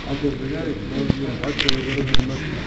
عشر دقائق حتى لغرب المسجد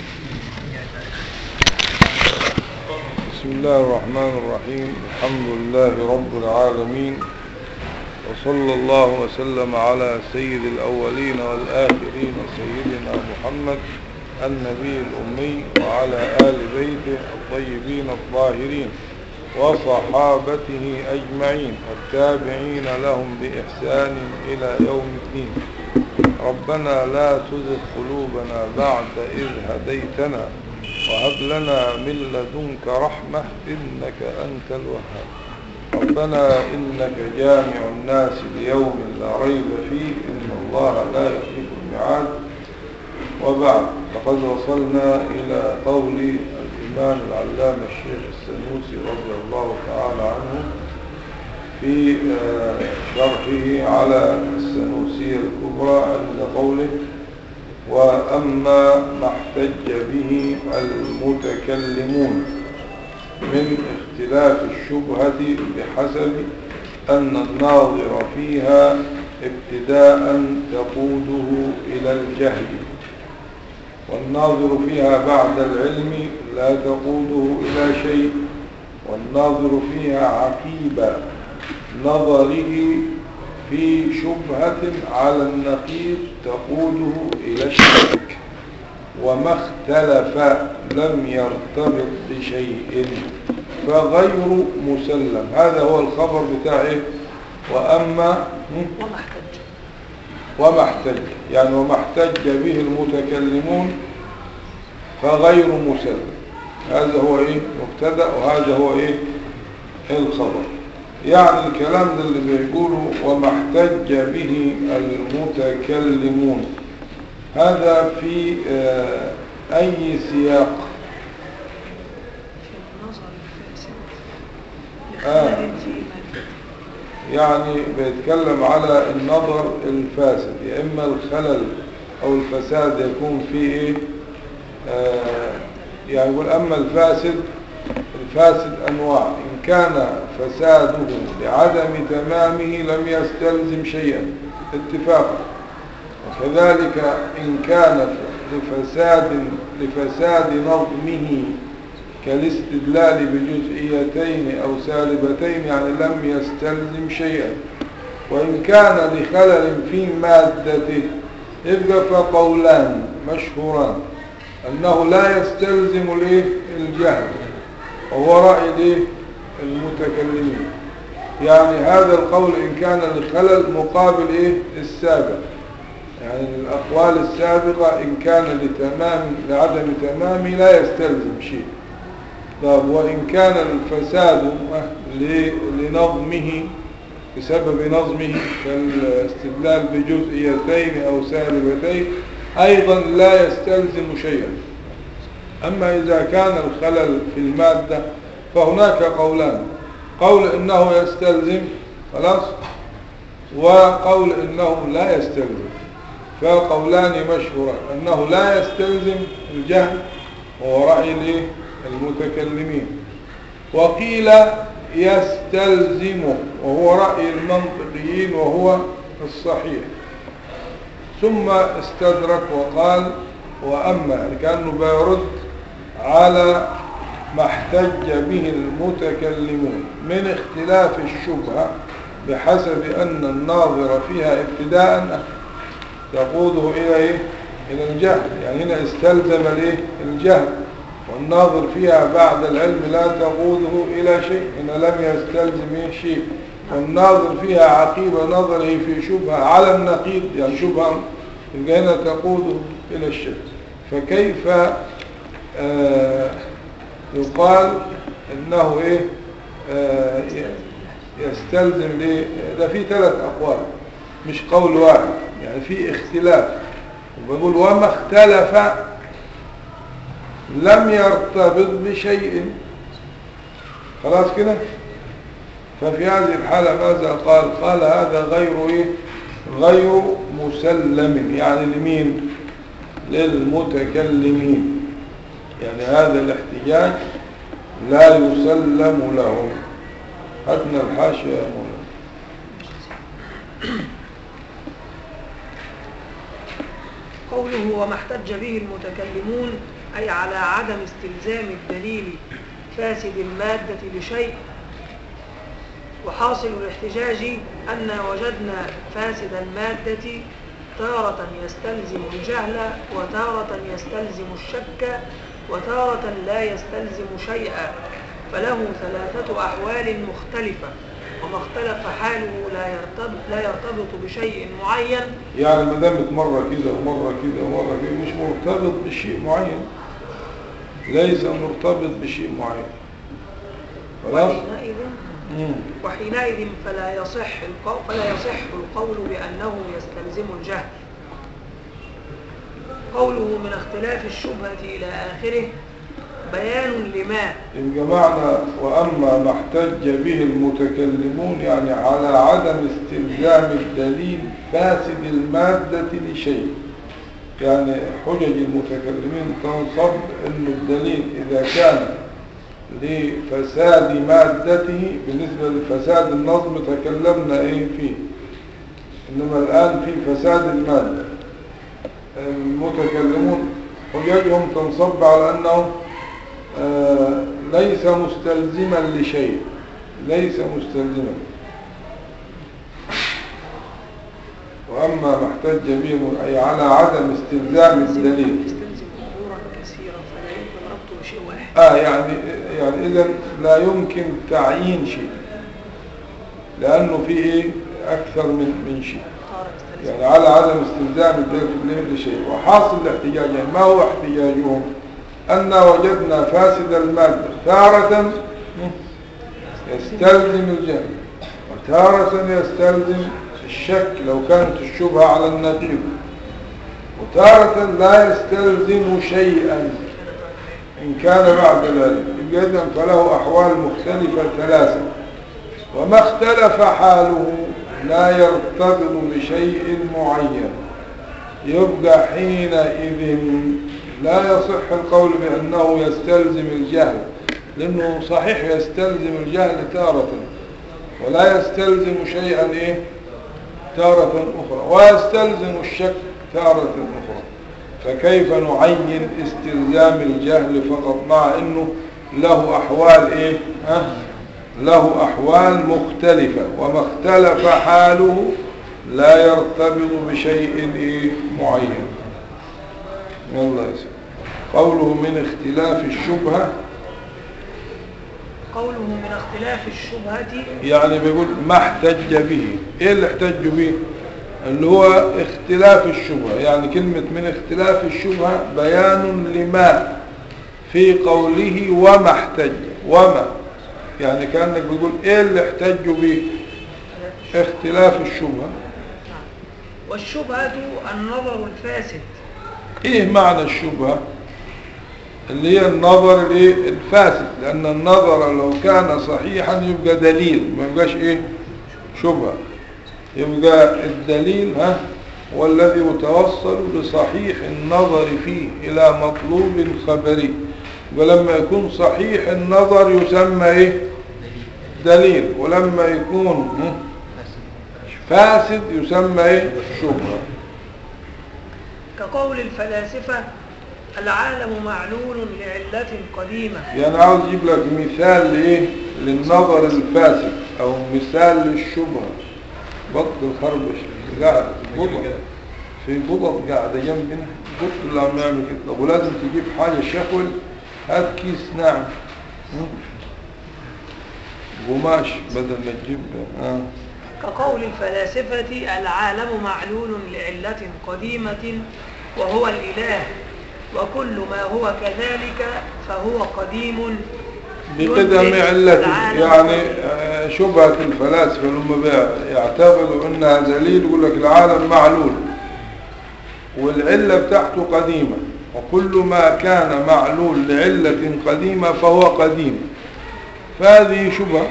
بسم الله الرحمن الرحيم الحمد لله رب العالمين وصلى الله وسلم على سيد الأولين والآخرين سيدنا محمد النبي الأمي وعلى آل بيته الطيبين الطاهرين وصحابته أجمعين والتابعين لهم بإحسان إلى يوم الدين ربنا لا تزغ قلوبنا بعد إذ هديتنا وهب لنا من لدنك رحمة إنك أنت الوهاب ربنا إنك جامع الناس ليوم لا ريب فيه إن الله لا يخلف الميعاد وبعد فقد وصلنا إلى قول الإمام العلامة الشيخ السنوسي رضي الله تعالى عنه في شرحه على السنوسية الكبرى عند قوله وأما ما احتج به المتكلمون من اختلاف الشبهة بحسب أن الناظر فيها ابتداء تقوده إلى الجهل والناظر فيها بعد العلم لا تقوده إلى شيء والناظر فيها عقيب نظره في شبهة على النقيض تقوده إلى الشرك وما اختلف لم يرتبط بشيء فغير مسلم هذا هو الخبر بتاعه وأما وما احتج وما احتج يعني وما احتج به المتكلمون فغير مسلم هذا هو ايه مبتدا وهذا هو ايه الخبر يعني الكلام ده اللي بيقوله وما احتج به المتكلمون هذا في آه اي سياق في النظر الفاسد آه. لخلل فيما يعني بيتكلم على النظر الفاسد يا اما الخلل او الفساد يكون فيه ايه آه يعني يقول اما الفاسد الفاسد انواع ان كان فساده لعدم تمامه لم يستلزم شيئا اتفاقا وكذلك ان كان لفساد لفساد نظمه كالاستدلال بجزئيتين أو سالبتين يعني لم يستلزم شيئا وإن كان لخلل في مادته يبقى فقولان مشهوران أنه لا يستلزم الايه الجهل وهو رأي الايه المتكلمين يعني هذا القول إن كان لخلل مقابل إيه السابق يعني الأقوال السابقة إن كان لتمام لعدم تمامه لا يستلزم شيء طب وإن كان الفساد لنظمه بسبب نظمه كالاستدلال بجزئيتين أو سالبتين أيضا لا يستلزم شيئا أما إذا كان الخلل في المادة فهناك قولان قول إنه يستلزم خلاص وقول إنه لا يستلزم فقولان مشهوران أنه لا يستلزم الجهل وهو رأي الايه المتكلمين وقيل يستلزمه وهو رأي المنطقيين وهو الصحيح ثم استدرك وقال وأما كأنه بيرد على ما احتج به المتكلمون من اختلاف الشبهة بحسب أن الناظر فيها ابتداء تقوده إلى إيه؟ إلى الجهل يعني هنا استلزم الايه الجهل والناظر فيها بعد العلم لا تقوده إلى شيء إن لم يستلزم شيء والناظر فيها عقيب نظره في شبهة على النقيض يعني شبهة هنا تقوده إلى الشيء فكيف آه يقال إنه إيه آه يستلزم ليه ده في ثلاث أقوال مش قول واحد يعني في اختلاف وبقول وما اختلف لم يرتبط بشيء خلاص كده ففي هذه الحالة ماذا قال قال هذا غير ايه غير مسلم يعني لمين للمتكلمين يعني هذا الاحتجاج لا يسلم لهم هاتنا الحاشية يا مولانا قوله وما احتج به المتكلمون أي على عدم استلزام الدليل فاسد المادة لشيء وحاصل الاحتجاج أن وجدنا فاسد المادة تارة يستلزم الجهل وتارة يستلزم الشك وتارة لا يستلزم شيئا فله ثلاثة أحوال مختلفة وما اختلف حاله لا يرتبط, لا يرتبط بشيء معين يعني ما دامت مرة كده ومرة كده ومرة كده مش مرتبط بشيء معين ليس مرتبط بشيء معين خلاص وحينئذ مم. وحينئذ فلا يصح القول فلا يصح القول بأنه يستلزم الجهل قوله من اختلاف الشبهة إلى آخره بيان لما يبقى معنى وأما ما احتج به المتكلمون يعني على عدم استلزام الدليل فاسد المادة لشيء يعني حجج المتكلمين تنصب أن الدليل إذا كان لفساد مادته بالنسبة لفساد النظم تكلمنا إيه فيه إنما الآن في فساد المادة المتكلمون حججهم تنصب على أنه آه، ليس مستلزما لشيء ليس مستلزما وأما ما احتج به أي على عدم استلزام الدليل يستلزم أمورا كثيرة فلا يمكن ربطه بشيء واحد آه يعني يعني إذا لا يمكن تعيين شيء لأنه في إيه أكثر من من شيء تارة يستلزم يعني على عدم استلزام الدليل لشيء وحاصل الاحتجاج يعني ما هو احتجاجهم أن وجدنا فاسد المادة تارة يستلزم الجهل وتارة يستلزم الشك لو كانت الشبهة على النتيجة وتارة لا يستلزم شيئا إن كان بعد ذلك يبقى إذن فله أحوال مختلفة ثلاثة وما اختلف حاله لا يرتبط بشيء معين يبقى حينئذ لا يصح القول بأنه يستلزم الجهل لأنه صحيح يستلزم الجهل تارة ولا يستلزم شيئا إيه تارة أخرى ويستلزم الشك تارة أخرى فكيف نعين استلزام الجهل فقط مع أنه له أحوال إيه ها؟ له أحوال مختلفة وما اختلف حاله لا يرتبط بشيء إيه معين يلا يا سيدي قوله من اختلاف الشبهة قوله من اختلاف الشبهة يعني بيقول ما احتج به ايه اللي احتج به اللي هو اختلاف الشبهة يعني كلمة من اختلاف الشبهة بيان لما في قوله وما احتج وما يعني كأنك بيقول ايه اللي احتجوا به اختلاف الشبهة والشبهة النظر الفاسد ايه معنى الشبهة اللي هي النظر الايه الفاسد لان النظر لو كان صحيحا يبقى دليل ما يبقاش ايه شبهة يبقى الدليل ها هو الذي يتوصل لصحيح النظر فيه الى مطلوب خبري ولما يكون صحيح النظر يسمى ايه دليل ولما يكون هم، فاسد يسمى ايه شبهه كقول الفلاسفة العالم معلول لعلة قديمة يعني عاوز اجيب لك مثال لايه للنظر الفاسد او مثال للشبهه بط الخربش قاعد بطط في بطط قاعده جنبنا بط اللي عم يعمل كده طب ولازم تجيب حاجه شكل هات كيس ناعم مم. قماش بدل ما تجيب آه. كقول الفلاسفة العالم معلول لعلة قديمة وهو الإله وكل ما هو كذلك فهو قديم بقدم يدرك علته العالم يعني آه، شبهة الفلاسفة لما بيع- يعتبروا انها دليل يقول لك العالم معلول والعلة بتاعته قديمة وكل ما كان معلول لعلة قديمة فهو قديم فهذه شبهة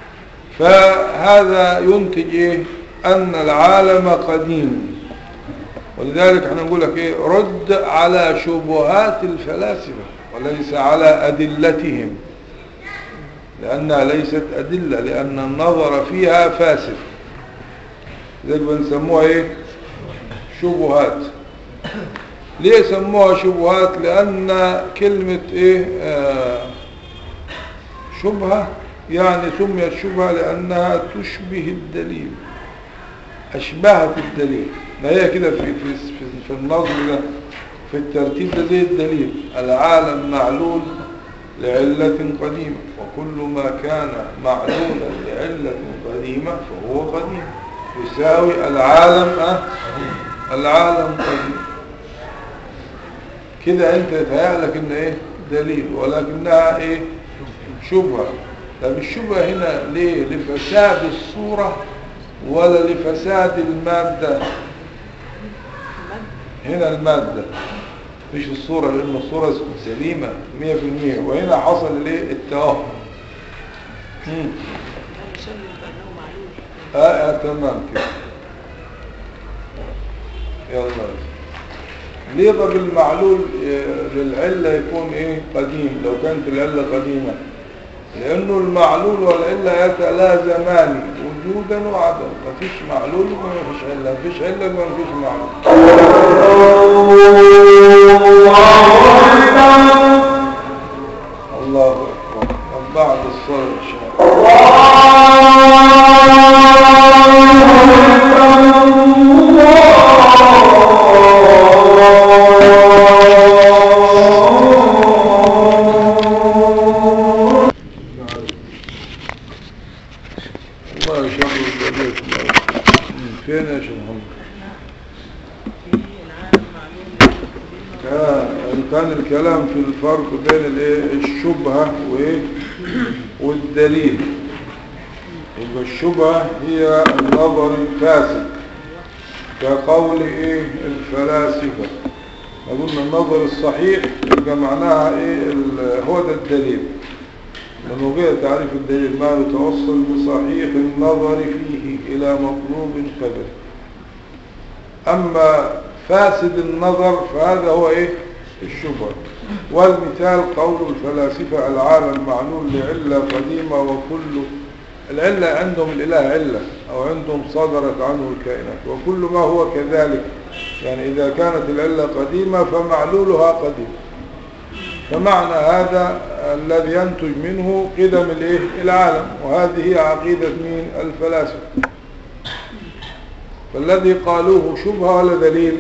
فهذا ينتج ايه ان العالم قديم ولذلك احنا نقول لك ايه رد على شبهات الفلاسفة وليس على ادلتهم لأنها ليست أدلة لأن النظر فيها فاسد ذلك بنسموها إيه شبهات ليه سموها شبهات لأن كلمة إيه آه شبهة يعني سميت شبهة لأنها تشبه الدليل أشبهت الدليل ما هي كده في, في, في, في النظم ده في الترتيب ده زي الدليل العالم معلول لعلة قديمة وكل ما كان معلولا لعلة قديمة فهو قديم يساوي العالم أه؟ العالم قديم كده انت يتهيألك ان ايه دليل ولكنها ايه شبهة طب الشبهة هنا ليه لفساد الصورة ولا لفساد المادة هنا المادة مش الصورة لأن الصورة سليمة مية في المية وهنا حصل الايه التوهم مم. لا يسلم بأنه معلول اه اه تمام كده يلا ليه طب المعلول آه، للعلة يكون ايه قديم لو كانت العلة قديمة لانه المعلول والعلة يتلازمان وجودا وعدم مفيش معلول وما فيش علة مفيش علة وما فيش معلول الله اكبر طب بعد الصلاة ان شاء الله الله يشرف البرية فين يا شيخ محمد في العالم معلول آه، يعني كان الكلام في الفرق بين الايه الشبهة وايه والدليل يبقى الشبهة هي النظر الفاسد كقول ايه الفلاسفة قلنا النظر الصحيح يبقى معناها ايه ال- هو ده الدليل لأنه غير تعريف الدليل ما يتوصل بصحيح النظر فيه إلى مطلوب قبل أما فاسد النظر فهذا هو إيه الشبهة والمثال قول الفلاسفة العالم معلول لعلة قديمة وكل العلة عندهم الإله علة أو عندهم صدرت عنه الكائنات وكل ما هو كذلك يعني إذا كانت العلة قديمة فمعلولها قديم فمعنى هذا الذي ينتج منه قدم الايه العالم وهذه هي عقيدة مين الفلاسفة فالذي قالوه شبهة ولا دليل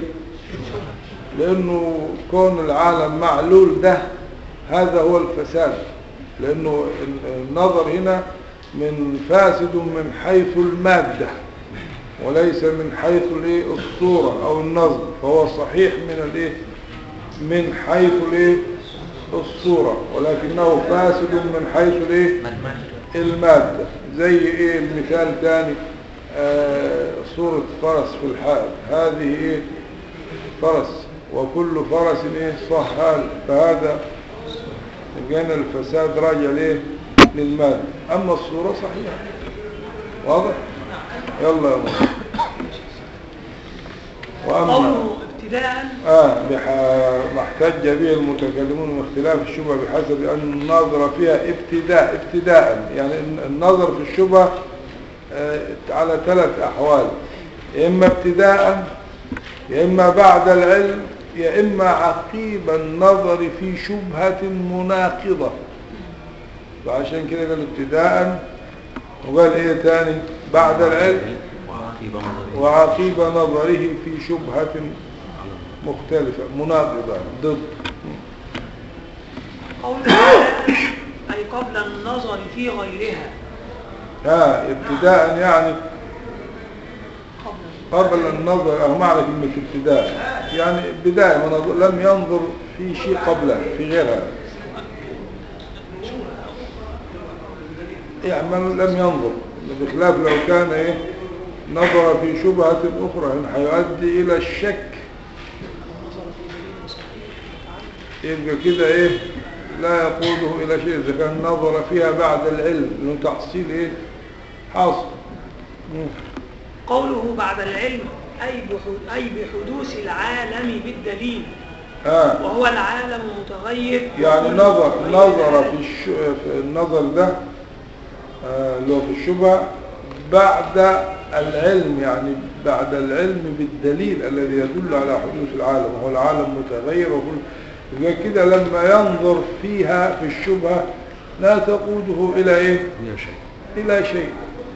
لأنه كون العالم معلول ده هذا هو الفساد لأنه النظر هنا من فاسد من حيث المادة وليس من حيث الايه الصورة أو النظم فهو صحيح من الايه من حيث الايه الصورة ولكنه فاسد من حيث الايه المادة زي ايه المثال تاني آه صورة فرس في الحائط هذه ايه فرس وكل فرس ايه صهال فهذا يبقى الفساد راجع ليه للمادة اما الصورة صحيحة واضح يلا يا مولى. واما قوله ابتداء آه بح- ما احتج به المتكلمون من اختلاف الشبهة بحسب أن النظر فيها ابتداء ابتداء يعني الن- النظر في الشبهة آه على ثلاث أحوال يا إما ابتداء يا إما بعد العلم يا إما عقيب النظر في شبهة مناقضة فعشان كده قال ابتداء وقال ايه تاني بعد العلم وعقيب نظري وعقيب نظره في شبهة مختلفة مناقضة ضد قوله تعالى أي قبل النظر في غيرها ها ابتداء يعني قبل قبل النظر أو معنى كلمة ابتداء يعني بداية ما نظر- لم ينظر في شيء قبله في غيرها يعني من لم ينظر بخلاف لو كان ايه نظر في شبهة أخرى إن هيؤدي إلى الشك يبقى كده ايه لا يقوده إلى شيء إذا كان نظر فيها بعد العلم لأنه تحصيل ايه حاصل مم. قوله بعد العلم أي بحو- أي بحدوث العالم بالدليل آه. وهو العالم متغير يعني وكل نظر متغير نظر له. في, الش... في النظر ده آه، اللي هو في الشبهة بعد العلم يعني بعد العلم بالدليل الذي يدل على حدوث العالم وهو العالم متغير وكل يبقى كده لما ينظر فيها في الشبهة لا تقوده إلى إيه يا شيء إلى شيء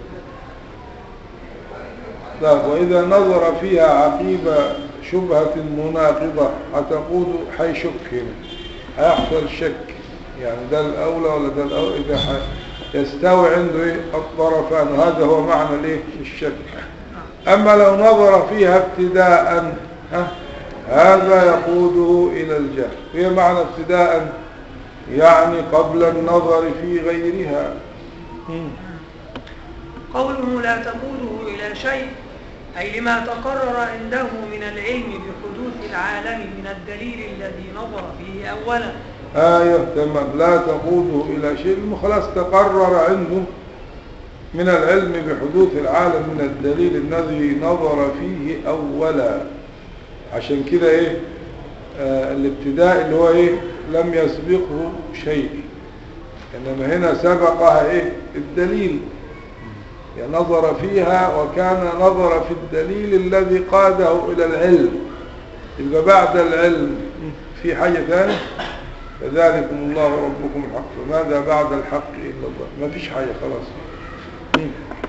طيب وإذا نظر فيها عقيب شبهة مناقضة هتقود حيشك هنا هيحصل شك يعني ده الأولى ولا ده الأولى إذا ح- يستوي عنده إيه الطرفان هذا هو معنى الإيه الشك أما لو نظر فيها ابتداء ها هذا يقوده إلى الجهل هي معنى ابتداء يعني قبل النظر في غيرها مم. قوله لا تقوده إلى شيء أي لما تقرر عنده من العلم بحدوث العالم من الدليل الذي نظر فيه أولا آية تمام لا تقوده إلى شيء لأنه خلاص تقرر عنده من العلم بحدوث العالم من الدليل الذي نظر فيه أولا عشان كده إيه آه الابتداء اللي هو إيه لم يسبقه شيء إنما هنا سبقها إيه الدليل يعني نظر فيها وكان نظر في الدليل الذي قاده إلى العلم يبقى بعد العلم في حاجة ثانية فذلكم الله ربكم الحق فماذا بعد الحق إلا الله ما فيش حاجة خلاص مم.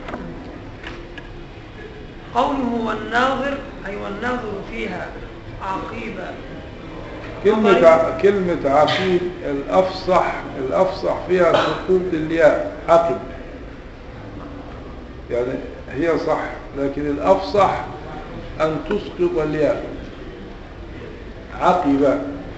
قوله والناظر أي والناظر فيها عقيبة كلمة ع- كلمة عقيب الأفصح الأفصح فيها سقوط الياء عقب يعني هي صح لكن الأفصح أن تسقط الياء عقب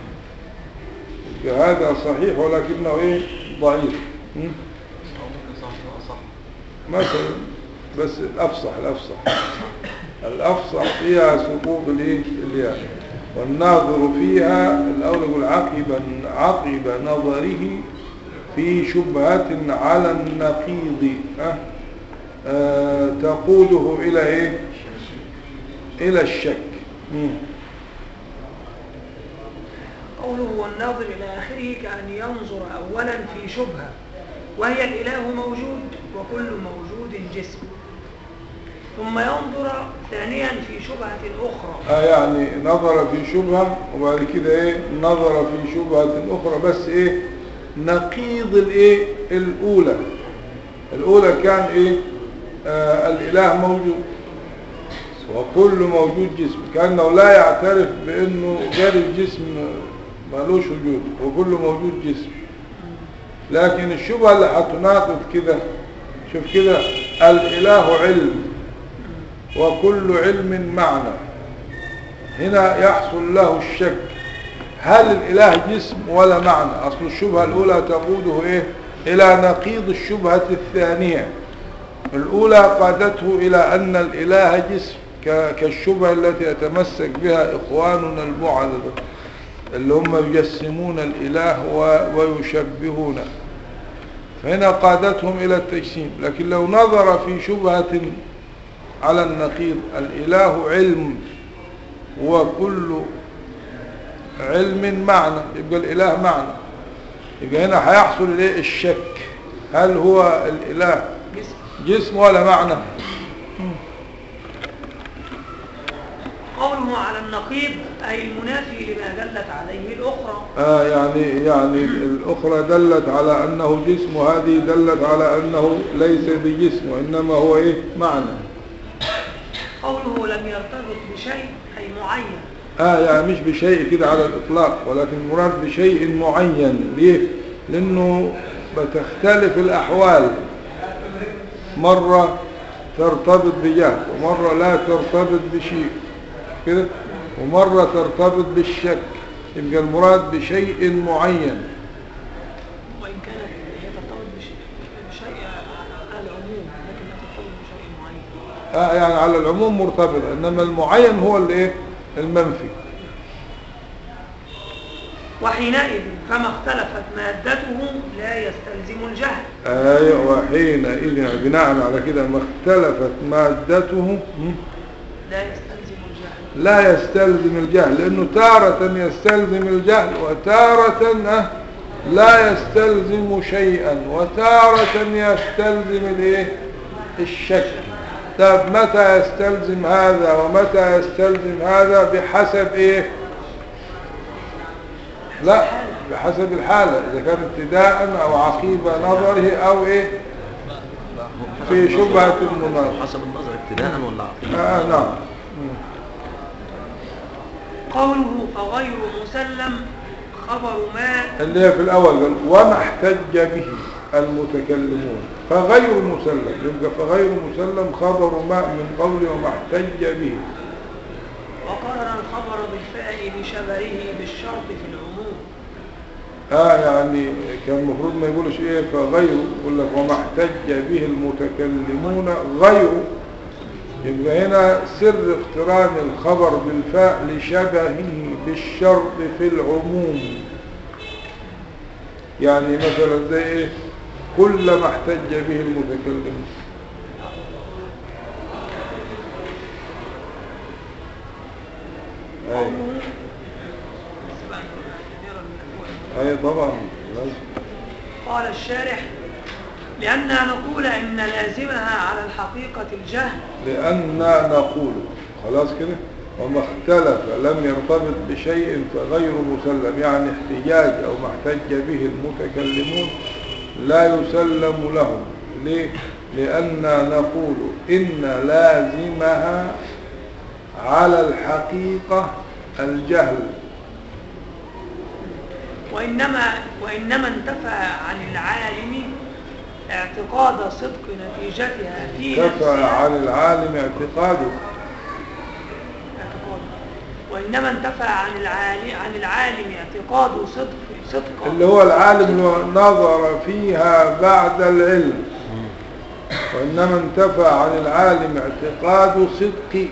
هذا صحيح ولكنه إيه ضعيف م? أو ممكن صح تبقى صح مثلا بس الأفصح الأفصح الأفصح فيها سقوط الإيه؟ الياء والناظر فيها الأول يقول عقب عقب نظره في شبهة على النقيض أه؟ آه تقوده إلى إيه إلى الشك مم. قوله والناظر إلى آخره كأن ينظر أولا في شبهة وهي الإله موجود وكل موجود جسم ثم ينظر ثانيا في شبهة أخرى آه يعني نظر في شبهة وبعد كده ايه نظر في شبهة اخرى بس ايه نقيض الايه الاولى الاولى كان ايه آه الاله موجود وكل موجود جسم كأنه لا يعترف بانه غير الجسم مالوش وجود وكل موجود جسم لكن الشبهة اللي هتناقض كده شوف كده الاله علم وكل علم معنى هنا يحصل له الشك هل الإله جسم ولا معنى أصل الشبهة الأولى تقوده إيه إلى نقيض الشبهة الثانية الأولى قادته إلى أن الإله جسم ك- كالشبهة التي يتمسك بها إخواننا البعض اللي هم يجسمون الإله و- ويشبهونه فهنا قادتهم إلى التجسيم لكن لو نظر في شبهة على النقيض الإله علم وكل علم معنى يبقى الإله معنى يبقى هنا هيحصل الايه الشك هل هو الإله جسم جسم ولا معنى قوله على النقيض أي المنافي لما دلت عليه الأخرى آه يعني يعني الأخرى دلت على أنه جسم وهذه دلت على أنه ليس بجسم وإنما هو إيه معنى قوله لم يرتبط بشيء أي معين آه يعني مش بشيء كده على الإطلاق ولكن المراد بشيء معين ليه؟ لأنه بتختلف الأحوال مرة ترتبط بجهل ومرة لا ترتبط بشيء كده ومرة ترتبط بالشك يبقى المراد بشيء معين وإن كانت هي ترتبط بشيء, بشيء على العموم لكن لا ترتبط بشيء معين آه يعني على العموم مرتبطة إنما المعين هو الايه المنفي وحينئذ فما اختلفت مادته لا يستلزم الجهل أيوة وحينئذ يعني بناء على كده ما اختلفت مادته م? لا يستلزم الجهل لا يستلزم الجهل لأنه تارة يستلزم الجهل وتارة آه، لا يستلزم شيئا وتارة يستلزم الايه الشك طب متى يستلزم هذا ومتى يستلزم هذا بحسب ايه لا بحسب الحالة اذا كان ابتداء او عقيب نظره او ايه في شبهة المناظر حسب النظر ابتداء ولا عقيدة آه نعم مم. قوله فغير مسلم خبر ما اللي هي في الأول قال وما احتج به المتكلمون فغير مسلم يبقى فغير مسلم خبر ما من قول وما احتج به وقرن الخبر بالفاء لشبهه بالشرط في العموم اه يعني كان المفروض ما يقولش ايه فغير يقول لك وما احتج به المتكلمون غير يبقى هنا سر اقتران الخبر بالفاء لشبهه بالشرط في العموم يعني مثلا زي ايه كل ما احتج به المتكلمون اي قوله سبحان الله، كثيرا من الأول. اي طبعا لازم. قال الشارح لأننا نقول إن لازمها على الحقيقة الجهل لأن نقول خلاص كده وما اختلف لم يرتبط بشيء فغير مسلم يعني احتجاج أو ما احتج به المتكلمون لا يسلم لهم ليه؟ لأن نقول إن لازمها على الحقيقة الجهل وإنما, وإنما انتفى عن العالم اعتقاد صدق نتيجتها في كفى نفسها عن العالم اعتقاده اعتقاد وإنما انتفى عن العالم عن العالم اعتقاد صدق صدق اللي هو العالم اللي نظر فيها بعد العلم وإنما انتفى عن العالم اعتقاد صدق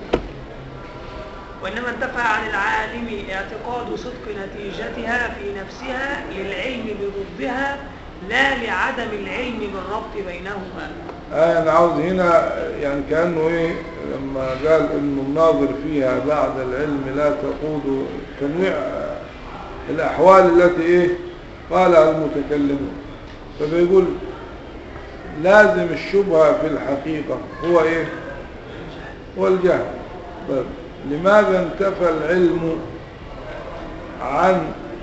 وإنما انتفى عن العالم اعتقاد صدق نتيجتها في نفسها للعلم بضدها لا لعدم العلم بالربط بينهما آه أنا عاوز هنا يعني كأنه إيه لما قال إنه الناظر فيها بعد العلم لا تقود تنويع آه، الأحوال التي إيه قالها المتكلمون فبيقول لازم الشبهة في الحقيقة هو إيه هو الجهل طيب لماذا انتفى العلم عن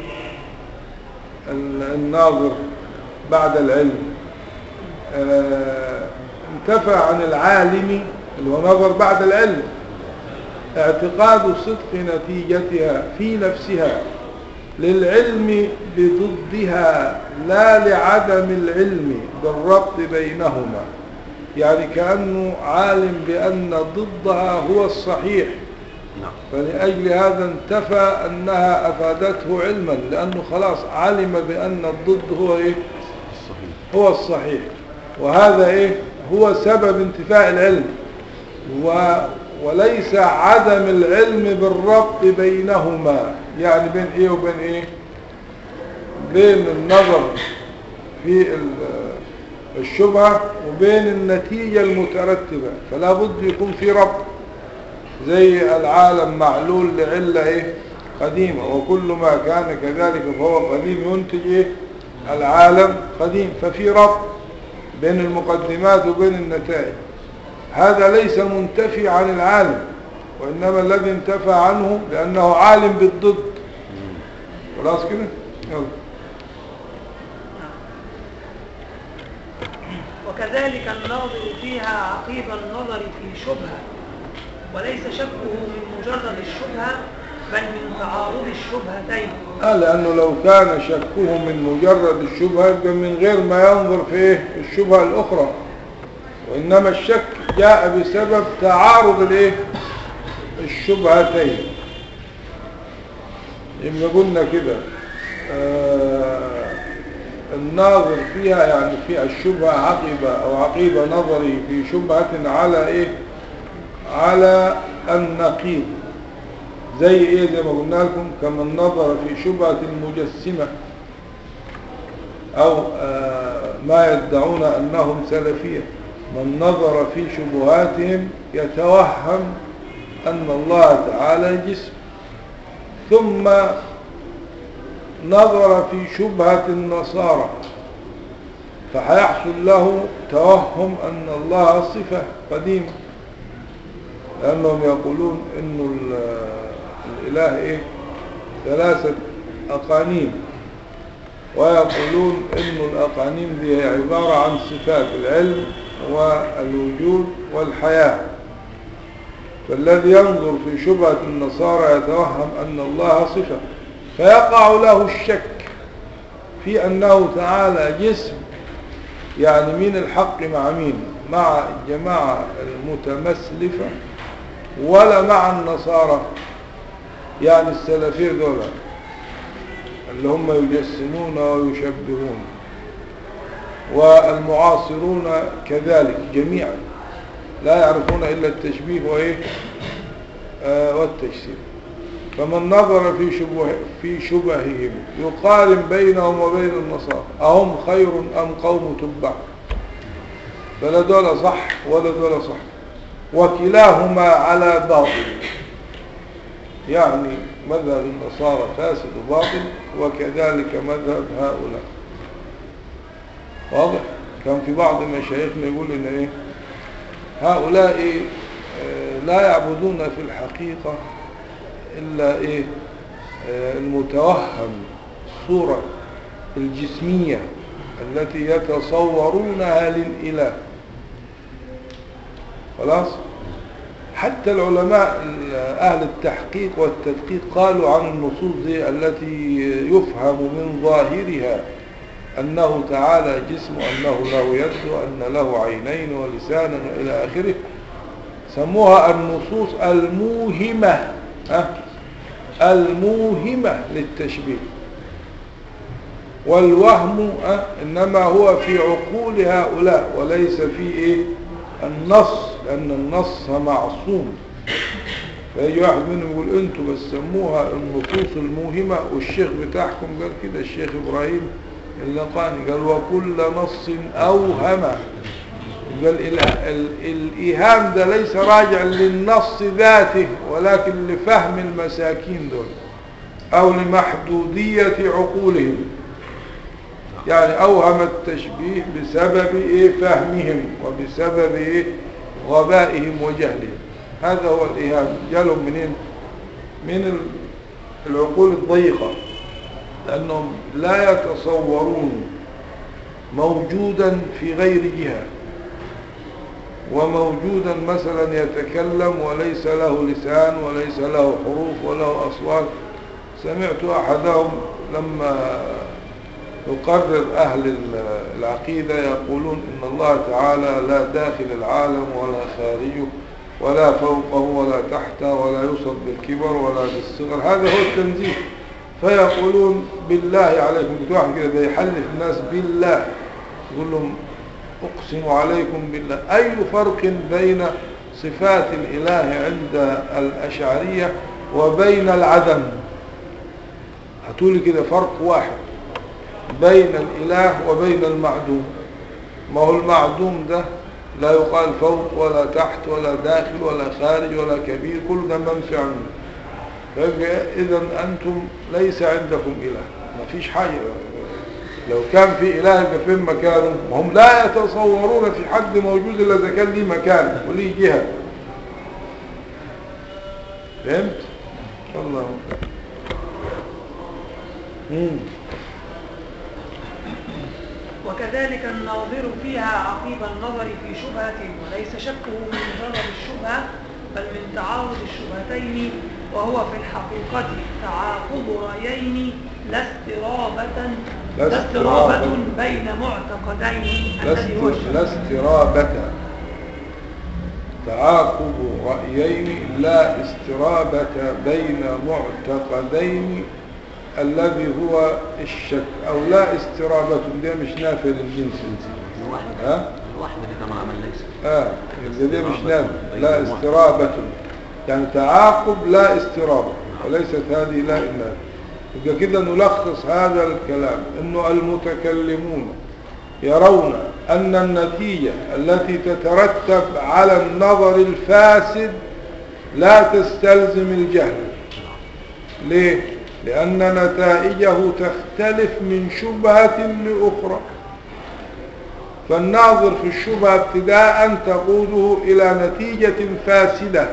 ال- الناظر بعد العلم آه، انتفى عن العالم اللي هو نظر بعد العلم اعتقاد صدق نتيجتها في نفسها للعلم بضدها لا لعدم العلم بالربط بينهما يعني كأنه عالم بأن ضدها هو الصحيح نعم فلأجل هذا انتفى أنها أفادته علما لأنه خلاص علم بأن الضد هو إيه الصحيح هو الصحيح وهذا إيه هو سبب انتفاء العلم و وليس عدم العلم بالربط بينهما يعني بين إيه وبين إيه بين النظر في ال- الشبهة وبين النتيجة المترتبة فلا بد يكون في ربط زي العالم معلول لعلة إيه قديمة وكل ما كان كذلك فهو قديم ينتج إيه العالم قديم ففي ربط بين المقدمات وبين النتائج هذا ليس منتفي عن العالم وإنما الذي انتفى عنه لأنه عالم بالضد خلاص كده يلا وكذلك الناظر فيها عقيب النظر في شبهة وليس شكه من مجرد الشبهة بل من تعارض الشبهتين آه لأنه لو كان شكه من مجرد الشبهة يبقى من غير ما ينظر في إيه الشبهة الأخرى وإنما الشك جاء بسبب تعارض الإيه الشبهتين يبقى قلنا كده آه الناظر فيها يعني في الشبهة عقبة أو عقيبة نظري في شبهة على إيه على النقيض زي ايه زي ما قلنا لكم كمن نظر في شبهة المجسمة او آه ما يدعون انهم سلفية من نظر في شبهاتهم يتوهم ان الله تعالى جسم ثم نظر في شبهة النصارى فهيحصل له توهم أن الله صفة قديمة لأنهم يقولون إنه ال- الإله إيه ثلاثة أقانيم ويقولون إنه الأقانيم دي هي عبارة عن صفات العلم والوجود والحياة فالذي ينظر في شبهة النصارى يتوهم أن الله صفة فيقع له الشك في أنه تعالى جسم يعني مين الحق مع مين مع الجماعة المتمسلفة ولا مع النصارى يعني السلفية دول اللي هم يجسمون ويشبهون والمعاصرون كذلك جميعا لا يعرفون إلا التشبيه وإيه آه والتجسيم فمن نظر في شبه في شبههم يقارن بينهم وبين النصارى أهم خير أم قوم تبع فلا دول صح ولا دول صح وكلاهما على باطل يعني مذهب النصارى فاسد وباطل وكذلك مذهب هؤلاء واضح كان في بعض مشايخنا يقول لنا ايه هؤلاء آه، لا يعبدون في الحقيقة إلا إيه آه، المتوهم صورة الجسمية التي يتصورونها للإله خلاص حتى العلماء ال- أهل التحقيق والتدقيق قالوا عن النصوص دي التي يفهم من ظاهرها أنه تعالى جسم وأنه له يد وأن له عينين ولسانا وإلى آخره سموها النصوص الموهمة أه؟ الموهمة للتشبيه والوهم أه؟ إنما هو في عقول هؤلاء وليس في إيه النص لأن النص معصوم فيجي واحد منهم يقول انتوا بس سموها النصوص الموهمة والشيخ بتاعكم قال كده الشيخ إبراهيم اللقاني قال وكل نص أوهم قال ال- ال- الإيهام ده ليس راجع للنص ذاته ولكن لفهم المساكين دول أو لمحدودية عقولهم يعني أوهم التشبيه بسبب إيه فهمهم وبسبب إيه غبائهم وجهلهم هذا هو الإيهام جالهم منين من ال- العقول الضيقة لأنهم لا يتصورون موجودا في غير جهة وموجودا مثلا يتكلم وليس له لسان وليس له حروف وله أصوات سمعت أحدهم لما يقرر أهل ال- العقيدة يقولون إن الله تعالى لا داخل العالم ولا خارجه ولا فوقه ولا تحته ولا يوصف بالكبر ولا بالصغر هذا هو التنزيه فيقولون بالله عليكم كنت واحد كده بيحلف الناس بالله يقول لهم أقسم عليكم بالله أي فرق بين صفات الإله عند الأشعرية وبين العدم هتقولي كده فرق واحد بين الإله وبين المعدوم ما هو المعدوم ده لا يقال فوق ولا تحت ولا داخل ولا خارج ولا كبير كل ده منفي عنه فيبقى إذا أنتم ليس عندكم إله ما فيش حاجة لو كان في إله يبقى فين مكانه وهم لا يتصورون في حد موجود إلا إذا كان ليه مكان وليه جهة فهمت؟ الله مم. وكذلك الناظر فيها عقيب النظر في شبهة وليس شكه من مجرد الشبهة بل من تعارض الشبهتين وهو في الحقيقة تعاقب رأيين لا استرابة لا لا استرابة استرابة. بين معتقدين لا الذي هو است- الشبهة. لا استرابة تعاقب رأيين لا استرابة بين معتقدين الذي هو الشك أو لا استرابة ده مش نافع للجنس الواحد ها؟ الواحد اللي كما عمل ليس اه يبقى ده مش نافع لا استرابة يعني تعاقب لا استرابة وليست هذه لا إنها يبقى كده نلخص هذا الكلام انه المتكلمون يرون ان النتيجة التي تترتب على النظر الفاسد لا تستلزم الجهل ليه لان نتائجه تختلف من شبهة لأخرى فالناظر في الشبهة ابتداء تقوده إلى نتيجة فاسدة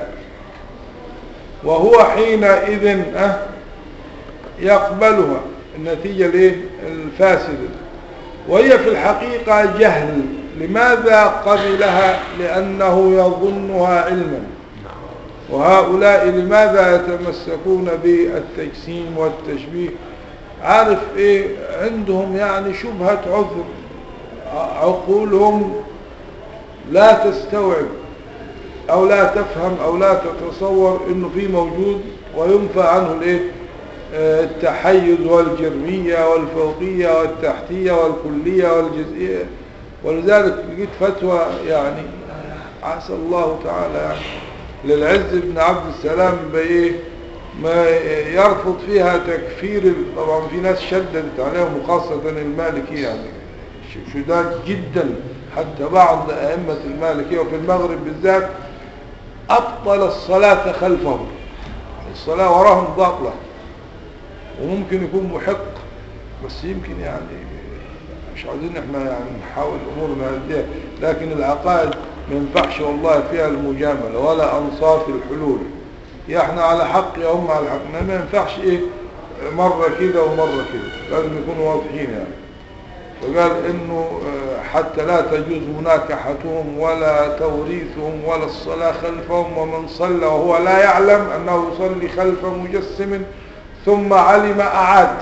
وهو حينئذ أه يقبلها النتيجة الايه الفاسدة وهي في الحقيقة جهل لماذا قبلها لأنه يظنها علما وهؤلاء لماذا يتمسكون بالتجسيم والتشبيه عارف ايه عندهم يعني شبهة عذر عقولهم لا تستوعب او لا تفهم او لا تتصور انه في موجود وينفى عنه الايه آه، التحيز والجرمية والفوقية والتحتية والكلية والجزئية ولذلك لقيت فتوى يعني عسى الله تعالى يعني للعز بن عبد السلام بإيه ما يرفض فيها تكفير ال- طبعا في ناس شددت عليهم وخاصة المالكية يعني ش- شداد جدا حتى بعض أئمة المالكية وفي المغرب بالذات أبطل الصلاة خلفهم الصلاة وراهم باطلة وممكن يكون محق بس يمكن يعني مش عاوزين احنا يعني نحاول امورنا هديها لكن العقائد ما ينفعش والله فيها المجاملة ولا انصاف الحلول يا احنا على حق يا هم على حق ما ينفعش ايه مرة كده ومرة كده لازم يكونوا واضحين يعني فقال انه آه، حتى لا تجوز مناكحتهم ولا توريثهم ولا الصلاة خلفهم ومن صلى وهو لا يعلم انه يصلي خلف مجسم ثم علم اعاد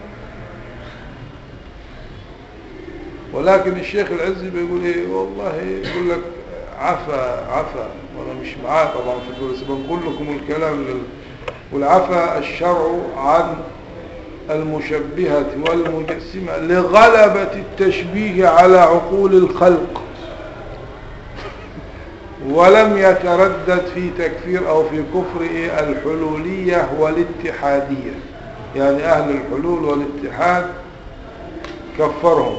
ولكن الشيخ العزي بيقول ايه والله يقول لك عفا عفا وانا مش معاه طبعا في الدول بس بنقول لكم الكلام لل... والعفا الشرع عن المشبهة والمجسمة لغلبة التشبيه على عقول الخلق ولم يتردد في تكفير او في كفر إيه الحلولية والاتحادية يعني اهل الحلول والاتحاد كفرهم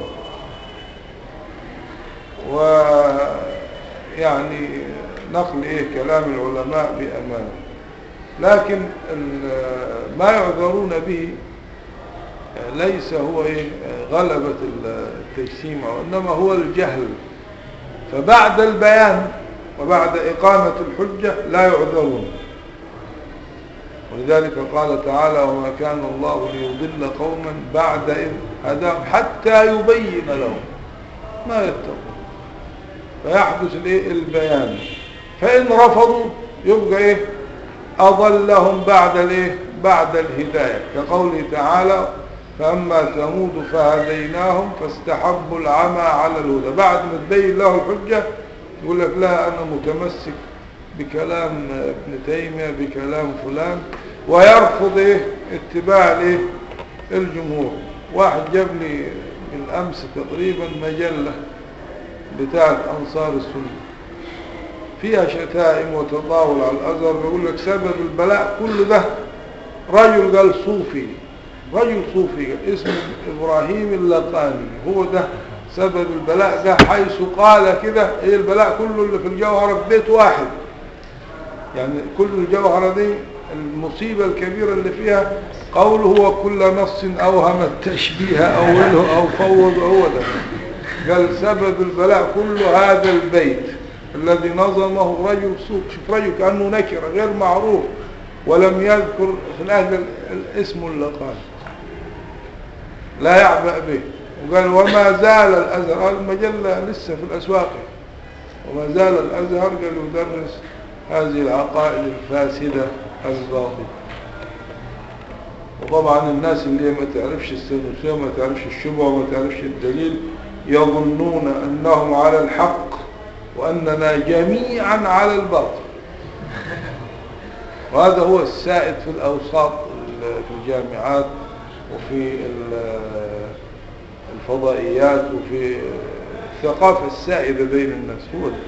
ويعني نقل ايه كلام العلماء بأمانة لكن ال- ما يعذرون به ليس هو ايه غلبة التجسيم وإنما هو الجهل فبعد البيان وبعد إقامة الحجة لا يعذرون ولذلك قال تعالى وما كان الله ليضل قوما بعد إذ هداهم حتى يبين لهم ما يتقون فيحدث الايه البيان فإن رفضوا يبقى ايه أضلهم بعد الايه بعد الهداية كقوله تعالى فأما ثمود فهديناهم فاستحبوا العمى على الهدى بعد ما تبين له الحجة يقول لك لا أنا متمسك بكلام ابن تيمية بكلام فلان ويرفض ايه اتباع الايه الجمهور واحد جاب لي من أمس تقريبا مجلة بتاعت أنصار السنة فيها شتائم وتطاول على الأزهر بيقول لك سبب البلاء كل ده رجل قال صوفي رجل صوفي قال اسمه إبراهيم اللقاني هو ده سبب البلاء ده حيث قال كده ايه البلاء كله اللي في الجوهرة في بيت واحد يعني كل الجوهرة دي المصيبة الكبيرة اللي فيها قوله هو كل نص أوهم التشبيه أوله أو فوض هو ده قال سبب البلاء كله هذا البيت الذي نظمه رجل سوق شوف رجل كأنه نكرة غير معروف ولم يذكر في الأهل الاسم اللقان لا يعبأ به وقال وما زال الأزهر قال المجلة لسه في الأسواق وما زال الأزهر قال يدرس هذه العقائد الفاسدة الباطلة وطبعا الناس اللي ما تعرفش السنوسية وما تعرفش الشبهة وما تعرفش الدليل يظنون أنهم على الحق وأننا جميعا على الباطل وهذا هو السائد في الأوساط في الجامعات وفي الفضائيات وفي الثقافة السائدة بين الناس هو ده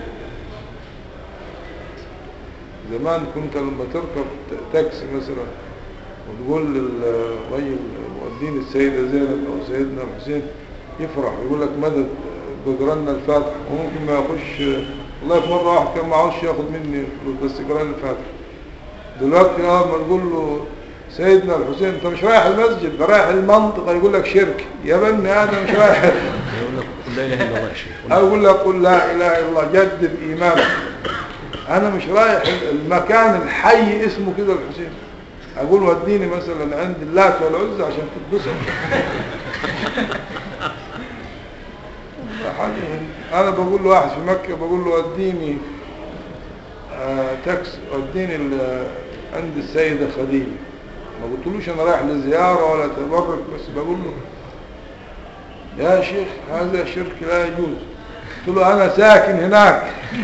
زمان كنت لما تركب تاكسي مثلا وتقول للرجل وديني السيدة زينب أو سيدنا الحسين يفرح يقول لك مدد بقرنا الفاتح وممكن ما يخش والله في مرة واحد كان معهوش ياخد مني فلوس بس يقرأ الفاتح دلوقتي اه ما نقول له سيدنا الحسين انت مش رايح المسجد ده رايح المنطقة يقول لك شرك يا بني انا مش رايح يقول لك لا اله الا الله يا شيخ اقول له قل لا اله الا الله جدد ايمانك انا مش رايح المكان الحي اسمه كده الحسين اقول وديني مثلا عند اللات والعزى عشان تتبسط حاجة- انا بقول له واحد في مكة بقول له وديني آه تاكس وديني ال- عند السيدة خديجة ما قلتلوش انا رايح لزيارة ولا تبرك بس بقول له يا شيخ هذا شرك لا يجوز قلت له انا ساكن هناك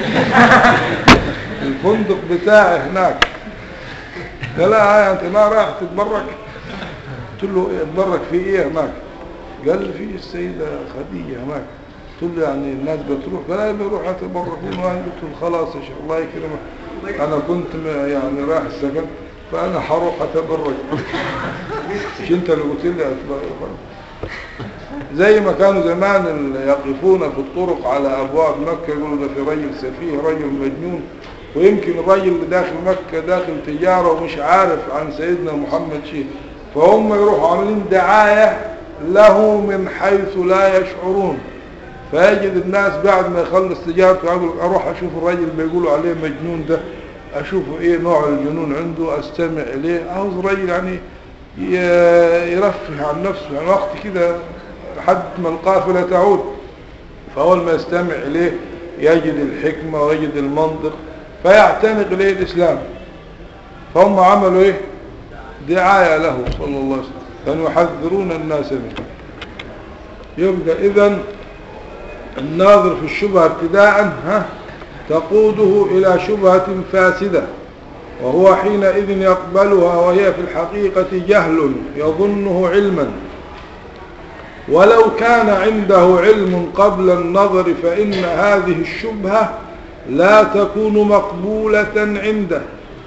الفندق بتاعي هناك قال لا انت ما رايح تتبرك قلت له إيه اتبرك في ايه هناك قال لي في السيدة خديجة هناك قلت له يعني الناس بتروح قال لا بيروح يتبركون وانا قلت له خلاص يا شيخ الله يكرمك انا كنت م- يعني رايح السكن فانا هروح اتبرك مش انت اللي قلت لي اتبرك زي ما كانوا زمان ال- يقفون في الطرق على أبواب مكة يقولوا ده في رجل سفيه رجل مجنون ويمكن الرجل اللي داخل مكة داخل تجارة ومش عارف عن سيدنا محمد شيء فهم يروحوا عاملين دعاية له من حيث لا يشعرون فيجد الناس بعد ما يخلص تجارته يقول أروح أشوف الرجل اللي بيقولوا عليه مجنون ده أشوف إيه نوع الجنون عنده أستمع إليه عاوز رجل يعني ي- يرفه عن نفسه يعني وقت كده لحد ما القافلة تعود فأول ما يستمع إليه يجد الحكمة ويجد المنطق فيعتنق إليه الإسلام فهم عملوا إيه دعاية له صلى الله عليه وسلم كانوا يحذرون الناس منه يبقى إذن الناظر في الشبهة ابتداء ها تقوده إلى شبهة فاسدة وهو حينئذ يقبلها وهي في الحقيقة جهل يظنه علما ولو كان عنده علم قبل النظر فإن هذه الشبهة لا تكون مقبولة عنده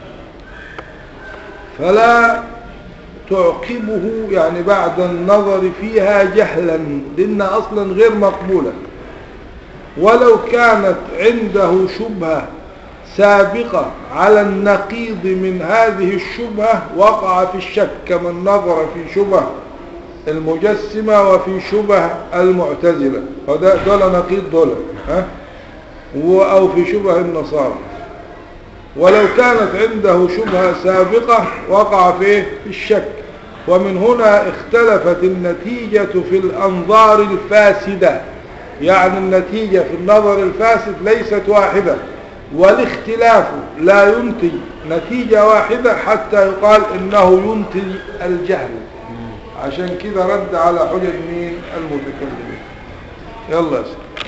فلا تعقبه يعني بعد النظر فيها جهلا لأنها أصلا غير مقبولة ولو كانت عنده شبهة سابقة على النقيض من هذه الشبهة وقع في الشك كمن نظر في شبهة المجسمة وفي شبه المعتزلة فده دول نقيض دول ها و- أو في شبه النصارى ولو كانت عنده شبهة سابقة وقع في إيه؟ في الشك ومن هنا اختلفت النتيجة في الأنظار الفاسدة يعني النتيجة في النظر الفاسد ليست واحدة والاختلاف لا ينتج نتيجة واحدة حتى يقال إنه ينتج الجهل عشان كده رد على حجج مين المتكلمين يلا يا سيدي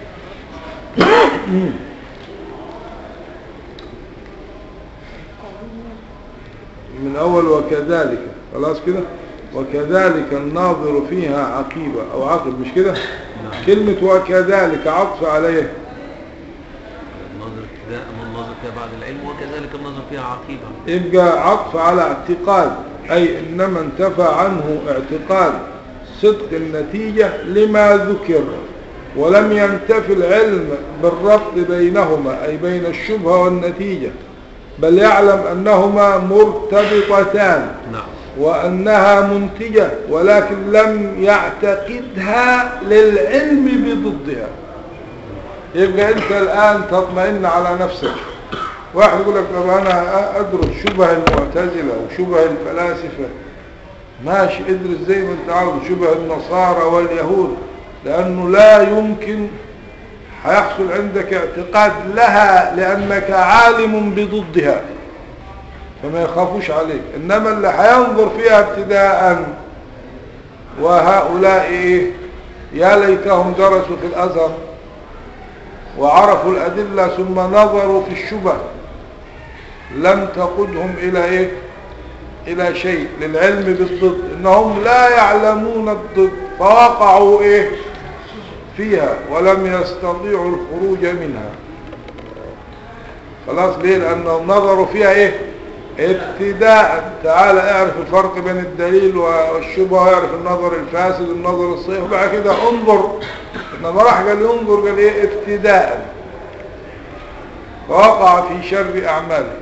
من أول وكذلك خلاص كده وكذلك الناظر فيها عقيبة أو عقب مش كده كلمة وكذلك عطف عليه النظر ابتداء والنظر فيها بعد العلم وكذلك النظر فيها عقيبة يبقى عطف على اعتقاد أي إنما انتفى عنه اعتقاد صدق النتيجة لما ذكر ولم ينتفي العلم بالربط بينهما أي بين الشبهة والنتيجة بل يعلم أنهما مرتبطتان نعم وأنها منتجة ولكن لم يعتقدها للعلم بضدها يبقى أنت الآن تطمئن على نفسك واحد يقول لك طب أنا أدرس شبه المعتزلة وشبه الفلاسفة ماشي ادرس زي ما أنت عاوز شبه النصارى واليهود لأنه لا يمكن هيحصل عندك اعتقاد لها لأنك عالم بضدها فما يخافوش عليك إنما اللي هينظر فيها ابتداء وهؤلاء إيه يا ليتهم درسوا في الأزهر وعرفوا الأدلة ثم نظروا في الشبه لم تقدهم إلى إيه إلى شيء للعلم بالضد إنهم لا يعلمون الضد فوقعوا إيه فيها ولم يستطيعوا الخروج منها خلاص ليه لأنهم نظروا فيها إيه ابتداء تعال اعرف الفرق بين الدليل والشبهة واعرف النظر الفاسد والنظر الصحيح وبعد كده انظر انما راح قال ينظر قال ايه ابتداء فوقع في شر اعماله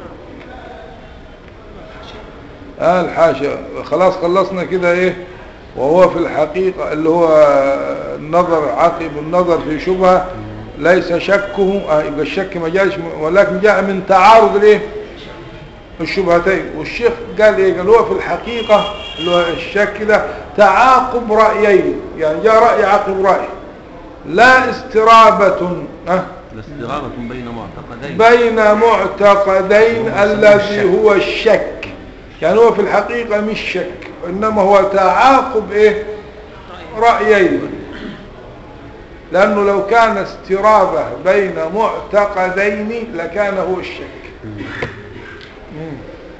آه الحاشا خلاص خلصنا كده ايه وهو في الحقيقة اللي هو النظر عقب النظر في شبهة ليس شكه آه يبقى الشك ما جاش م- ولكن جاء من تعارض الايه الشبهتين والشيخ قال ايه قال هو في الحقيقة اللي هو الشك ده تعاقب رأيين يعني جاء رأي عقب رأي لا استرابة أه الاستغاثة بين معتقدين بين معتقدين هو الذي الشك. هو الشك يعني هو في الحقيقة مش شك إنما هو تعاقب إيه رأيين لأنه لو كان استرابة بين معتقدين لكان هو الشك مم.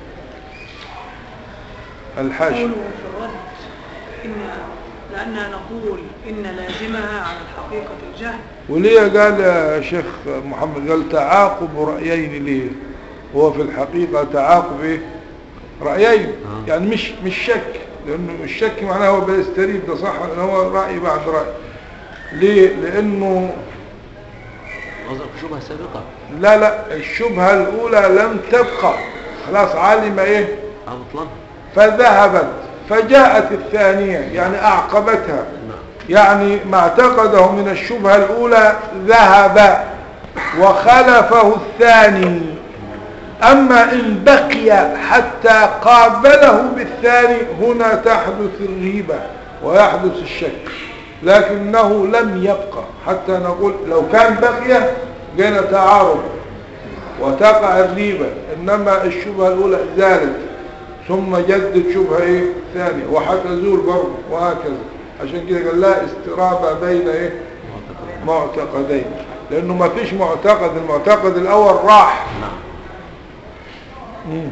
الحاشية قوله في الرد إن لأننا نقول إن لازمها على الحقيقة الجهل وليه قال يا شيخ محمد قال تعاقب رأيين ليه هو في الحقيقة تعاقب ايه رأيين آه. يعني مش مش شك لأنه الشك معناه هو بيستريد ده صح لأنه هو رأي بعد رأي ليه لأنه قصدك في شبهة سابقة لا لا الشبهة الأولى لم تبقى خلاص علم ايه أبطلها فذهبت فجاءت الثانية يعني أعقبتها نعم يعني ما اعتقده من الشبهة الأولى ذهب وخلفه الثاني أما إن بقي حتى قابله بالثاني هنا تحدث الريبة ويحدث الشك لكنه لم يبقى حتى نقول لو كان بقي بين تعارض وتقع الريبة إنما الشبهة الأولى زالت ثم جدد شبهة إيه ثانية وحتزول برضه وهكذا عشان كده قال لا استرابة بين إيه معتقد معتقدين لأنه ما فيش معتقد المعتقد الأول راح نعم مم.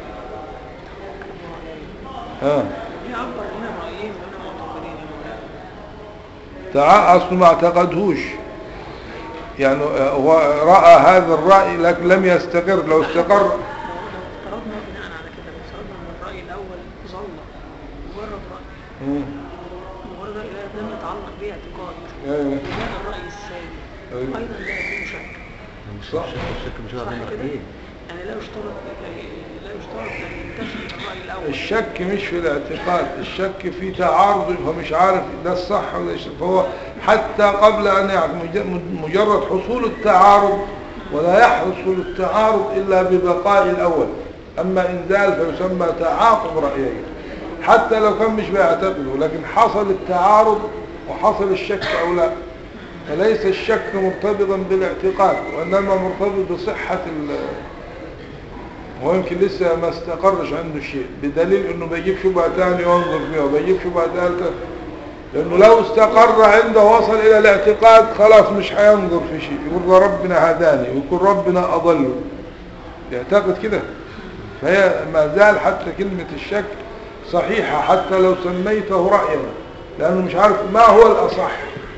ها يعبر هنا رأيين هنا معتقدين يا مولانا تع... أصله ما اعتقدهوش يعني آه، هو رأى هذا الرأي لكن لم يستقر لو استقر لو افترضنا بناء على كده لو افترضنا ان الرأي الأول ظل مجرد رأي مم. مجرد رأي لا- لم يتعلق به اعتقاد أيوة. لماذا الرأي الثاني أيوة. أيضا لا يكون شك مش صح. الشك الشك مش هذا صح بين كده؟ رأيين يعني لا يشترط لا يشترط أن ينتفي الرأي الأول الشك مش في الاعتقاد الشك في تعارض فمش عارف ده الصح ولا الشك فهو حتى قبل أن يعرف مج- مجرد حصول التعارض ولا يحصل التعارض إلا ببقاء الأول أما إن زال فيسمى تعاقب رأيين حتى لو كان مش بيعتقده لكن حصل التعارض وحصل الشك أو لا فليس الشك مرتبطا بالاعتقاد وإنما مرتبط بصحة ال ويمكن لسه ما استقرش عنده شيء بدليل انه بيجيب شبهة ثانية وينظر فيها وبيجيب شبهة ثالثة لانه لو استقر عنده وصل الى الاعتقاد خلاص مش هينظر في شيء يقول ده ربنا هداني ويقول ربنا اضله يعتقد كده فهي ما زال حتى كلمة الشك صحيحة حتى لو سميته رأيا لانه مش عارف ما هو الاصح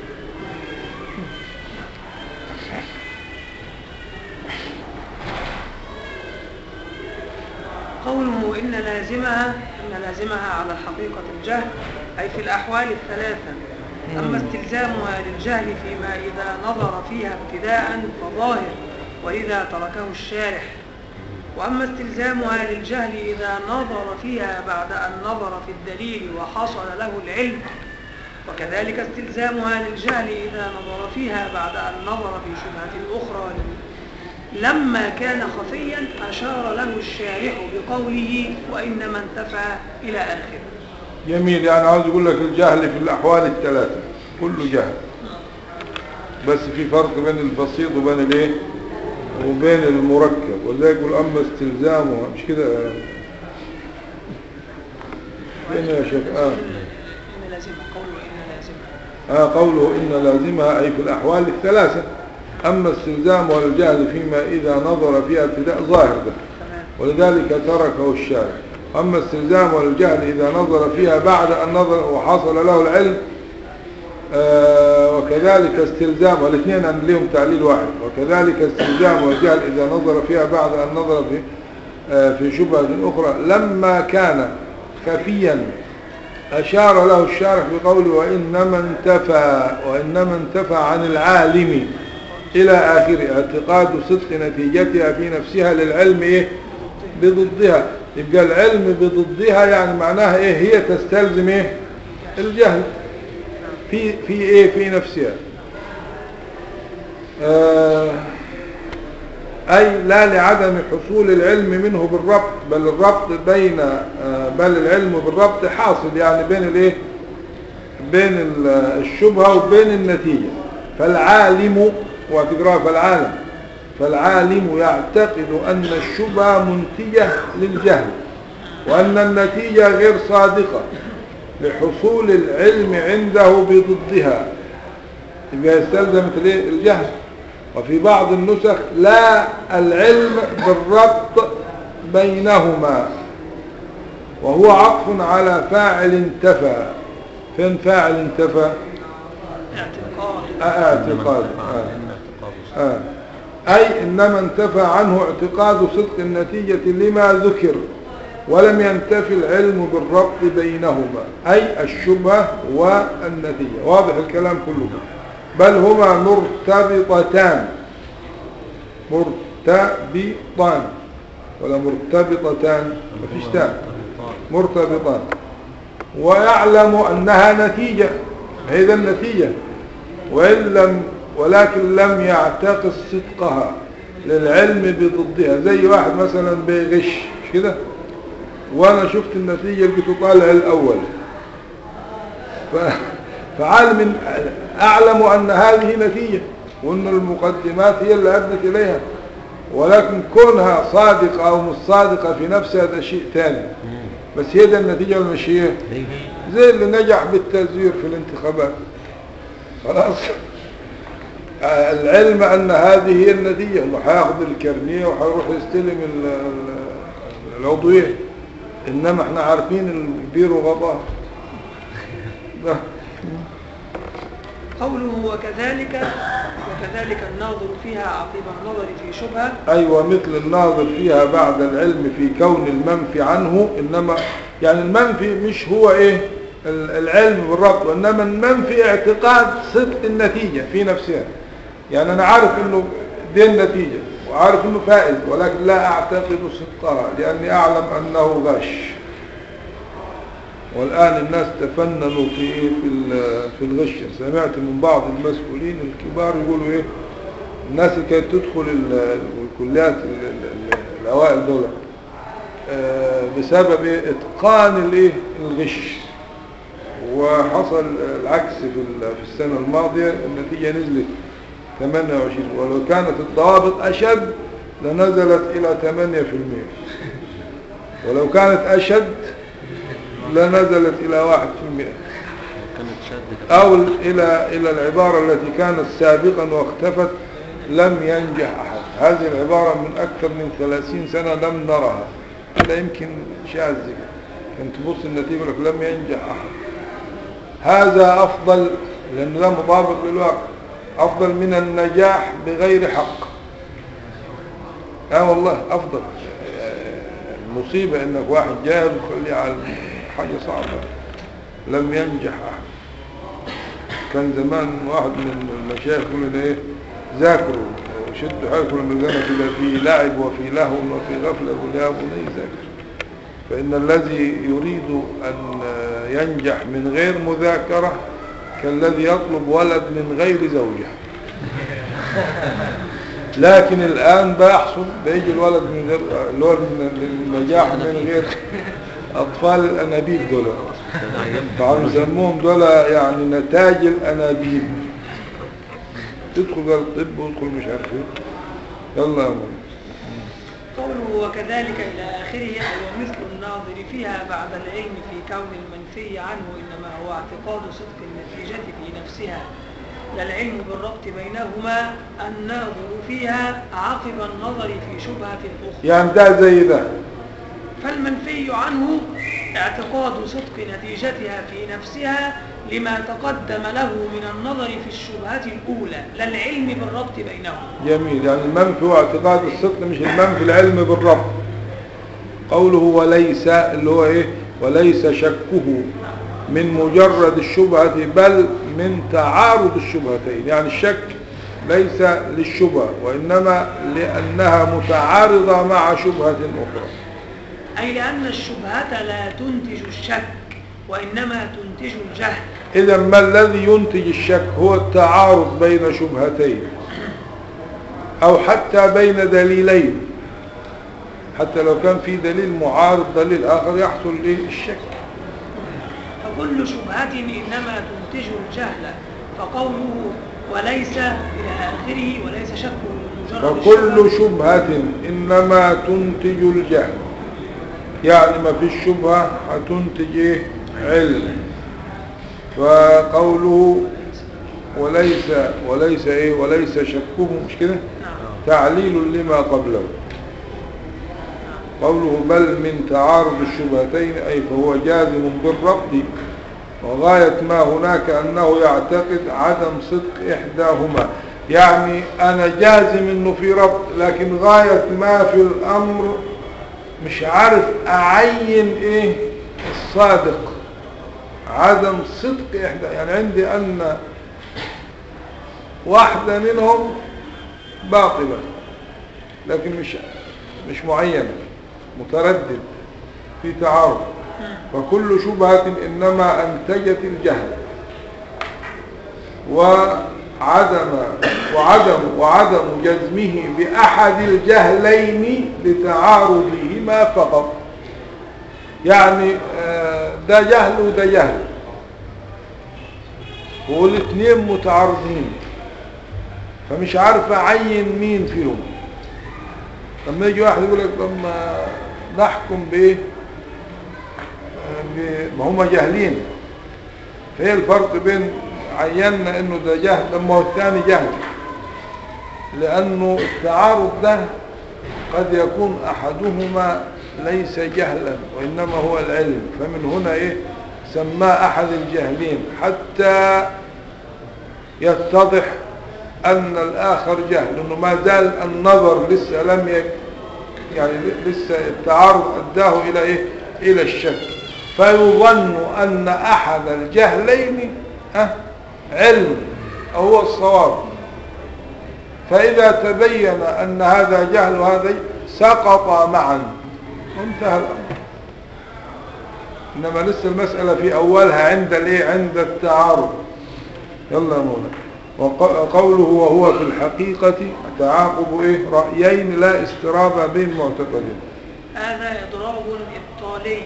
قوله إن لازمها إن لازمها على الحقيقة الجهل أي في الأحوال الثلاثة أما استلزامها للجهل فيما إذا نظر فيها ابتداء فظاهر وإذا تركه الشارح وأما استلزامها للجهل إذا نظر فيها بعد أن نظر في الدليل وحصل له العلم وكذلك استلزامها للجهل إذا نظر فيها بعد أن نظر في شبهة أخرى لما كان خفيا أشار له الشارح بقوله وإنما انتفى إلى آخره جميل يعني عاوز يقول لك الجهل في الأحوال الثلاثة كله جهل بس في فرق بين البسيط وبين الايه وبين المركب ولذلك يقول أما استلزامه مش كده فين يا شيخ آه. إن لازمها قوله إن لازمها آه قوله إن لازمها أي في الأحوال الثلاثة أما استلزامه الجهل فيما إذا نظر فيها ابتداء ظاهر ده تمام ولذلك تركه الشارع أما استلزام الجهل إذا نظر فيها بعد أن نظر وحصل له العلم آه وكذلك استلزام والاثنين عند لهم تعليل واحد وكذلك استلزام الجهل إذا نظر فيها بعد أن نظر في آه في شبهة أخرى لما كان خفيا أشار له الشارح بقوله وإنما انتفى وإنما انتفى عن العالم إلى آخره اعتقاد صدق نتيجتها في نفسها للعلم إيه بضدها يبقى العلم بضدها يعني معناها إيه هي تستلزم إيه الجهل في في ايه في نفسها آه أي لا لعدم حصول العلم منه بالربط بل الربط بين آه بل العلم بالربط حاصل يعني بين الايه بين ال- الشبهة وبين النتيجة فالعالم وتقرأ فالعالم فالعالم يعتقد أن الشبهة منتجة للجهل وأن النتيجة غير صادقة لحصول العلم عنده بضدها يبقى يستلزم الايه؟ الجهل وفي بعض النسخ لا العلم بالربط بينهما وهو عطف على فاعل انتفى فين فاعل انتفى اعتقاد آه، اعتقاد آه. آه. أي إنما انتفى عنه اعتقاد صدق النتيجة لما ذكر ولم ينتفي العلم بالربط بينهما أي الشبهة والنتيجة واضح الكلام كله بل هما مرتبطتان مرتبطان ولا مرتبطتان مفيش تان مرتبطان ويعلم أنها نتيجة هذا النتيجة وإن لم ولكن لم يعتقد صدقها للعلم بضدها زي واحد مثلا بيغش مش كده وانا شفت النتيجة لقيته طالع الاول ف... فعالم اعلم ان هذه نتيجة وان المقدمات هي اللي ادت اليها ولكن كونها صادقة او مش صادقة في نفسها ده شيء ثاني بس هي ده النتيجة ولا مش هي زي اللي نجح بالتزوير في الانتخابات خلاص آه، العلم ان هذه هي النتيجة انه هياخد الكرنية وهيروح يستلم ال- ال- العضوية انما احنا عارفين البير وغطاه ده. قوله وكذلك وكذلك الناظر فيها عقب النظر في شبهة ايوه مثل الناظر فيها بعد العلم في كون المنفي عنه انما يعني المنفي مش هو ايه ال- العلم بالربط وانما المنفي اعتقاد صدق النتيجة في نفسها يعني انا عارف انه دي النتيجة وعارف انه فائز ولكن لا اعتقد صدقها لاني اعلم انه غش والان الناس تفننوا في ايه في ال- في الغش سمعت من بعض المسؤولين الكبار يقولوا ايه الناس اللي كانت تدخل ال- الكليات ال- ال- ال- الاوائل دول آه، بسبب إيه؟ اتقان الايه الغش وحصل العكس في ال- في السنة الماضية النتيجة نزلت 28 ولو كانت الضوابط أشد لنزلت إلى 8% ولو كانت أشد لنزلت إلى 1% كانت شادة أو إلى إلى العبارة التي كانت سابقا واختفت لم ينجح أحد هذه العبارة من أكثر من 30 سنة لم نرها إلا يمكن شاذ كنت تبص النتيجة يقول لك لم ينجح أحد هذا أفضل لأنه ده مطابق للواقع أفضل من النجاح بغير حق اه والله أفضل المصيبة إنك واحد جاهل وخليه على حاجة صعبة لم ينجح أحد كان زمان واحد من المشايخ يقول لنا ايه ذاكروا شدوا حيلكم لما كان كده في لعب وفي لهو وفي غفلة يقول يا بني ذاكر فإن الذي يريد أن ينجح من غير مذاكرة كالذي يطلب ولد من غير زوجة لكن الآن بيحصل بيجي الولد من غير الولد من النجاح من غير أطفال الأنابيب دول طبعا يسموهم دول يعني نتاج الأنابيب تدخل بقى الطب وتدخل مش عارف ايه يلا يا مولى. قوله وكذلك إلى آخره أي ومثل الناظر فيها بعد العلم في كون المنفي عنه إنما هو اعتقاد صدق النتيجة في نفسها لا العلم بالربط بينهما الناظر فيها عقب النظر في شبهة أخرى يعني ده زي ده فالمنفي عنه اعتقاد صدق نتيجتها في نفسها لما تقدم له من النظر في الشبهة الأولى لا العلم بالربط بينهما جميل يعني المنفي هو اعتقاد الصدق مش المنفي العلم بالرب قوله وليس اللي هو ايه وليس شكه من مجرد الشبهة بل من تعارض الشبهتين يعني الشك ليس للشبهة وإنما لأنها متعارضة مع شبهة أخرى أي لأن الشبهة لا تنتج الشك وإنما تنتج الجهل إذا ما الذي ينتج الشك هو التعارض بين شبهتين أو حتى بين دليلين حتى لو كان في دليل معارض دليل آخر يحصل للشك فكل شبهة إنما تنتج الجهل فقوله وليس إلى آخره وليس شك مجرد فكل الشبهة. شبهة إنما تنتج الجهل يعني ما في الشبهة هتنتج إيه؟ علم فقوله وليس وليس ايه وليس شكه مش كده نعم تعليل لما قبله قوله بل من تعارض الشبهتين أي فهو جازم بالرفض وغاية ما هناك أنه يعتقد عدم صدق إحداهما يعني أنا جازم أنه في رفض لكن غاية ما في الأمر مش عارف أعين إيه الصادق عدم صدق إحدى يعني عندي أن واحدة منهم باطلة لكن مش مش معينة متردد في تعارض فكل شبهة إنما أنتجت الجهل وعدم وعدم وعدم جزمه بأحد الجهلين لتعارضهما فقط يعني آه، ده جهل وده جهل والاثنين متعارضين فمش عارف اعين مين فيهم لما يجي واحد يقول لك لما نحكم بايه آه، ب- ما هم جاهلين فايه الفرق بين عينا انه ده جهل لما هو الثاني جهل لانه التعارض ده قد يكون احدهما ليس جهلا وانما هو العلم فمن هنا ايه سماه احد الجاهلين حتى يتضح ان الاخر جهل انه ما زال النظر لسه لم يك يعني لسه التعارض اداه الى ايه الى الشك فيظن ان احد الجهلين أه علم أو هو الصواب فاذا تبين ان هذا جهل وهذا سقط معا وانتهى الامر انما لسه المسألة في اولها عند الايه عند التعارض يلا يا مولانا وقوله وهو في الحقيقة تعاقب ايه رأيين لا استراب بين معتقدين هذا إضراب إبطالي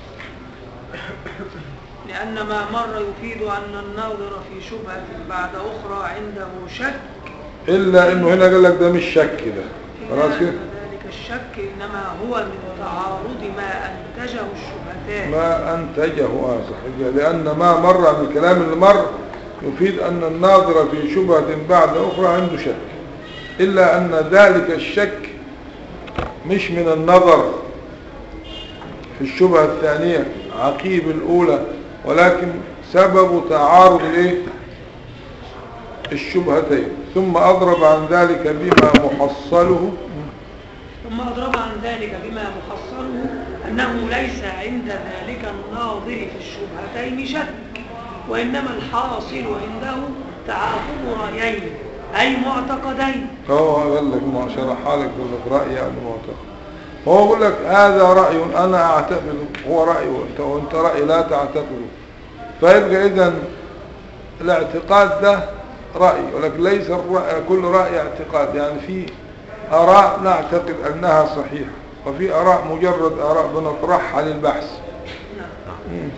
لأن ما مر يفيد أن الناظر في شبهة بعد أخرى عنده شك الا انه هنا قال لك ده مش شك ده خلاص إلا كده أن ذلك الشك إنما هو من تعارض ما أنتجه الشبهتان ما انتجه اه صحيح لان ما مر من الكلام اللي مر يفيد ان الناظر في شبهة بعد اخرى عنده شك الا ان ذلك الشك مش من النظر في الشبهة الثانية عقيب الاولى ولكن سبب تعارض الايه الشبهتين ثم اضرب عن ذلك بما محصله ثم أضرب عن ذلك بما محصله أنه ليس عند ذلك الناظر في الشبهتين شك وإنما الحاصل عنده تعاقب رأيين أي معتقدين هو قال لك ما شرح لك يقول لك رأي يعني معتقد هو يقول لك هذا رأي أنا أعتقده هو رأي وأنت, وأنت رأي لا تعتقده فيبقى إذا الاعتقاد ده رأي ولكن ليس الرأي كل رأي اعتقاد يعني في آراء نعتقد أنها صحيحة وفي آراء مجرد آراء بنطرحها للبحث نعم. مم.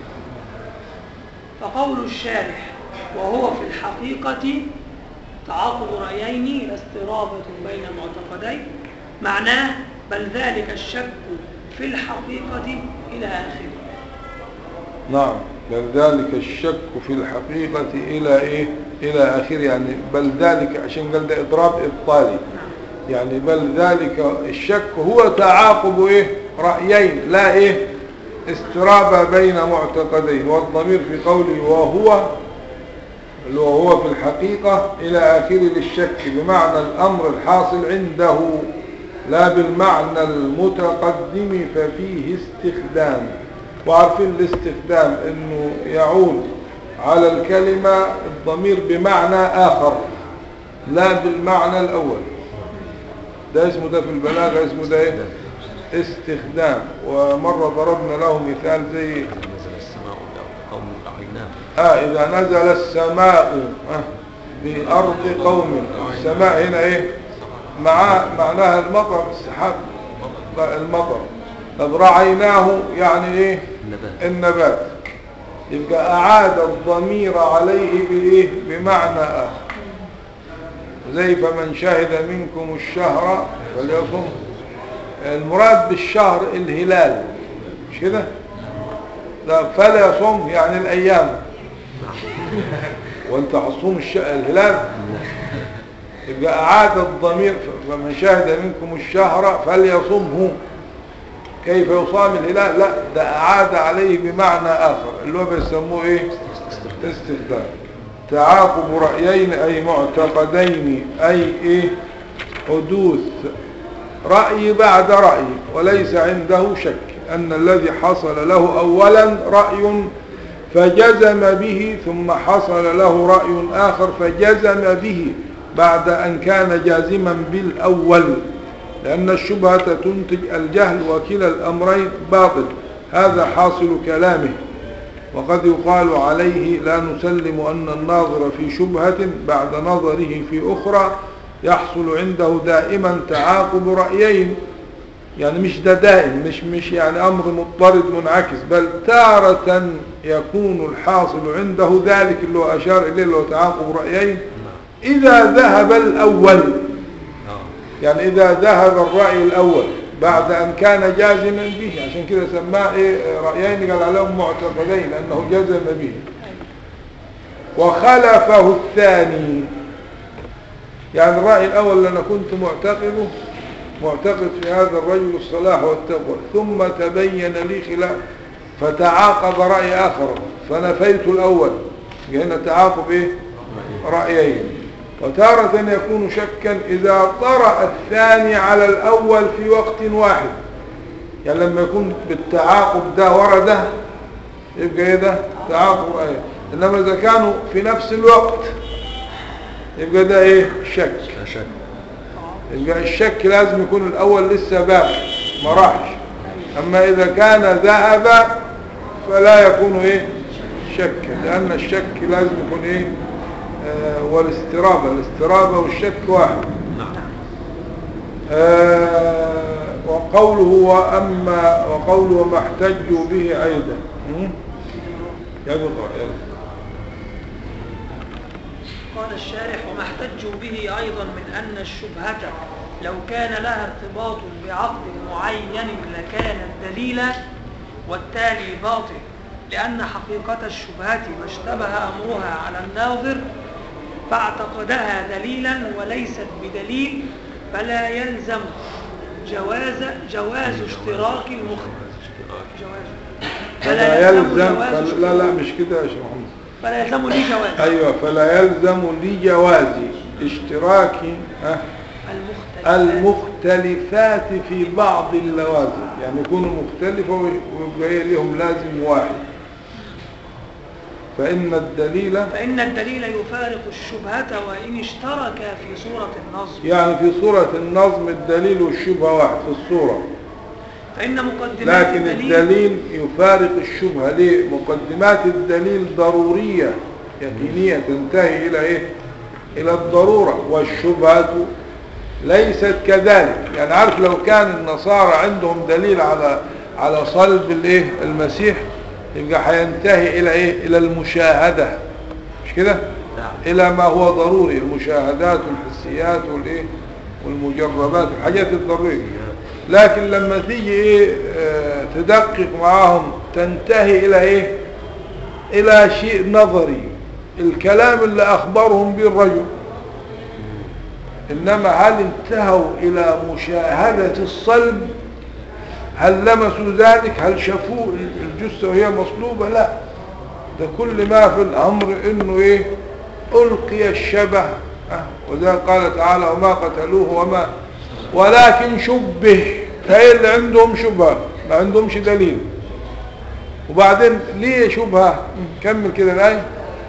فقول الشارح وهو في الحقيقة تعاقب رأيين لا استرابة بين معتقدين معناه بل ذلك الشك في الحقيقة إلى آخره نعم بل ذلك الشك في الحقيقة إلى إيه إلى آخر يعني بل ذلك عشان قال ده إضراب إبطالي نعم. يعني بل ذلك الشك هو تعاقب إيه رأيين لا إيه استراب بين معتقدين والضمير في قوله وهو اللي هو هو في الحقيقة إلى آخر للشك بمعنى الأمر الحاصل عنده لا بالمعنى المتقدم ففيه استخدام وعارفين الاستخدام انه يعود على الكلمة الضمير بمعنى آخر لا بالمعنى الأول ده اسمه ده في البلاغة اسمه ده ايه استخدام ومرة ضربنا له مثال زي نزل السماء والأرض قوم رأيناه آه إذا نزل السماء آه بأرض قوم السماء هنا إيه مع معناها المطر السحاب المطر طب رعيناه يعني إيه النبات النبات يبقى أعاد الضمير عليه بإيه بمعنى آخر زي فمن شهد منكم الشهر فليصم المراد بالشهر الهلال مش كده لا فلا يصم يعني الأيام وانت هتصوم الش... الهلال يبقى أعاد الضمير فمن شهد منكم الشهر فليصمه كيف يصام الهلال لا ده أعاد عليه بمعنى آخر اللي هو بيسموه إيه استخدام تعاقب رأيين أي معتقدين أي إيه حدوث رأي بعد رأي وليس عنده شك أن الذي حصل له أولا رأي فجزم به ثم حصل له رأي آخر فجزم به بعد أن كان جازما بالأول لأن الشبهة تنتج الجهل وكلا الأمرين باطل هذا حاصل كلامه وقد يقال عليه لا نسلم أن الناظر في شبهة بعد نظره في أخرى يحصل عنده دائما تعاقب رأيين يعني مش ده دائم مش مش يعني أمر مضطرد منعكس بل تارة يكون الحاصل عنده ذلك اللي هو أشار إليه اللي هو تعاقب رأيين إذا ذهب الأول اه يعني إذا ذهب الرأي الأول بعد أن كان جازما به عشان كده سماه إيه رأيين قال عليهم معتقدين لأنه جزم به وخلفه الثاني يعني الرأي الأول اللي أنا كنت معتقده معتقد في هذا الرجل الصلاح والتقوى ثم تبين لي خلاف فتعاقب رأي آخر فنفيت الأول هنا تعاقب إيه رأيين وتارة يكون شكا إذا طرأ الثاني على الأول في وقت واحد يعني لما يكون بالتعاقب ده ورا ده يبقى إيه ده تعاقب رأيين إنما إذا كانوا في نفس الوقت يبقى ده إيه شك لا شك يبقى الشك لازم يكون الأول لسه باقي ما راحش أما إذا كان ذهب فلا يكون إيه شك لأن الشك لازم يكون إيه آه والاسترابة الاسترابة والشك واحد نعم آه وقوله وأما وقوله وما احتجوا به أيضا م? يلا اقرأ، يلا. قال الشارح وما احتجوا به أيضا من أن الشبهة لو كان لها ارتباط بعقد معين لكان الدليل والتالي باطل لأن حقيقة الشبهة ما اشتبه أمرها على الناظر فاعتقدها دليلا وليست بدليل فلا يلزم جواز جواز اشتراك المخ جواز فلا يلزم جواز فل- لا لا مش كده يا شيخ محمد فلا يلزم لي جواز أيوة فلا يلزم لجواز اشتراك ها المختلفات المختلفات في بعض اللوازم يعني يكونوا مختلفة ويبقى هي لهم لازم واحد فإن الدليل فإن الدليل يفارق الشبهة وإن اشترك في صورة النظم يعني في صورة النظم الدليل والشبهة واحد في الصورة فإن مقدمات لكن الدليل يفارق الشبهة ليه مقدمات الدليل ضرورية يقينية تنتهي إلى إيه إلى الضرورة والشبهة ليست كذلك يعني عارف لو كان النصارى عندهم دليل على على صلب الايه المسيح يبقى هينتهي الى ايه الى المشاهدة مش كده نعم الى ما هو ضروري المشاهدات والحسيات والايه والمجربات الحاجات الضرورية لكن لما تيجي ايه آه، تدقق معاهم تنتهي الى ايه الى شيء نظري الكلام اللي اخبرهم به الرجل انما هل انتهوا الى مشاهدة الصلب هل لمسوا ذلك هل شافوا الجثة وهي مصلوبة لا ده كل ما في الامر انه ايه القي الشبه أه وذا قال تعالى وما قتلوه وما ولكن شبه فهي اللي عندهم شبهة ما عندهمش دليل وبعدين ليه شبهة كمل كده الآية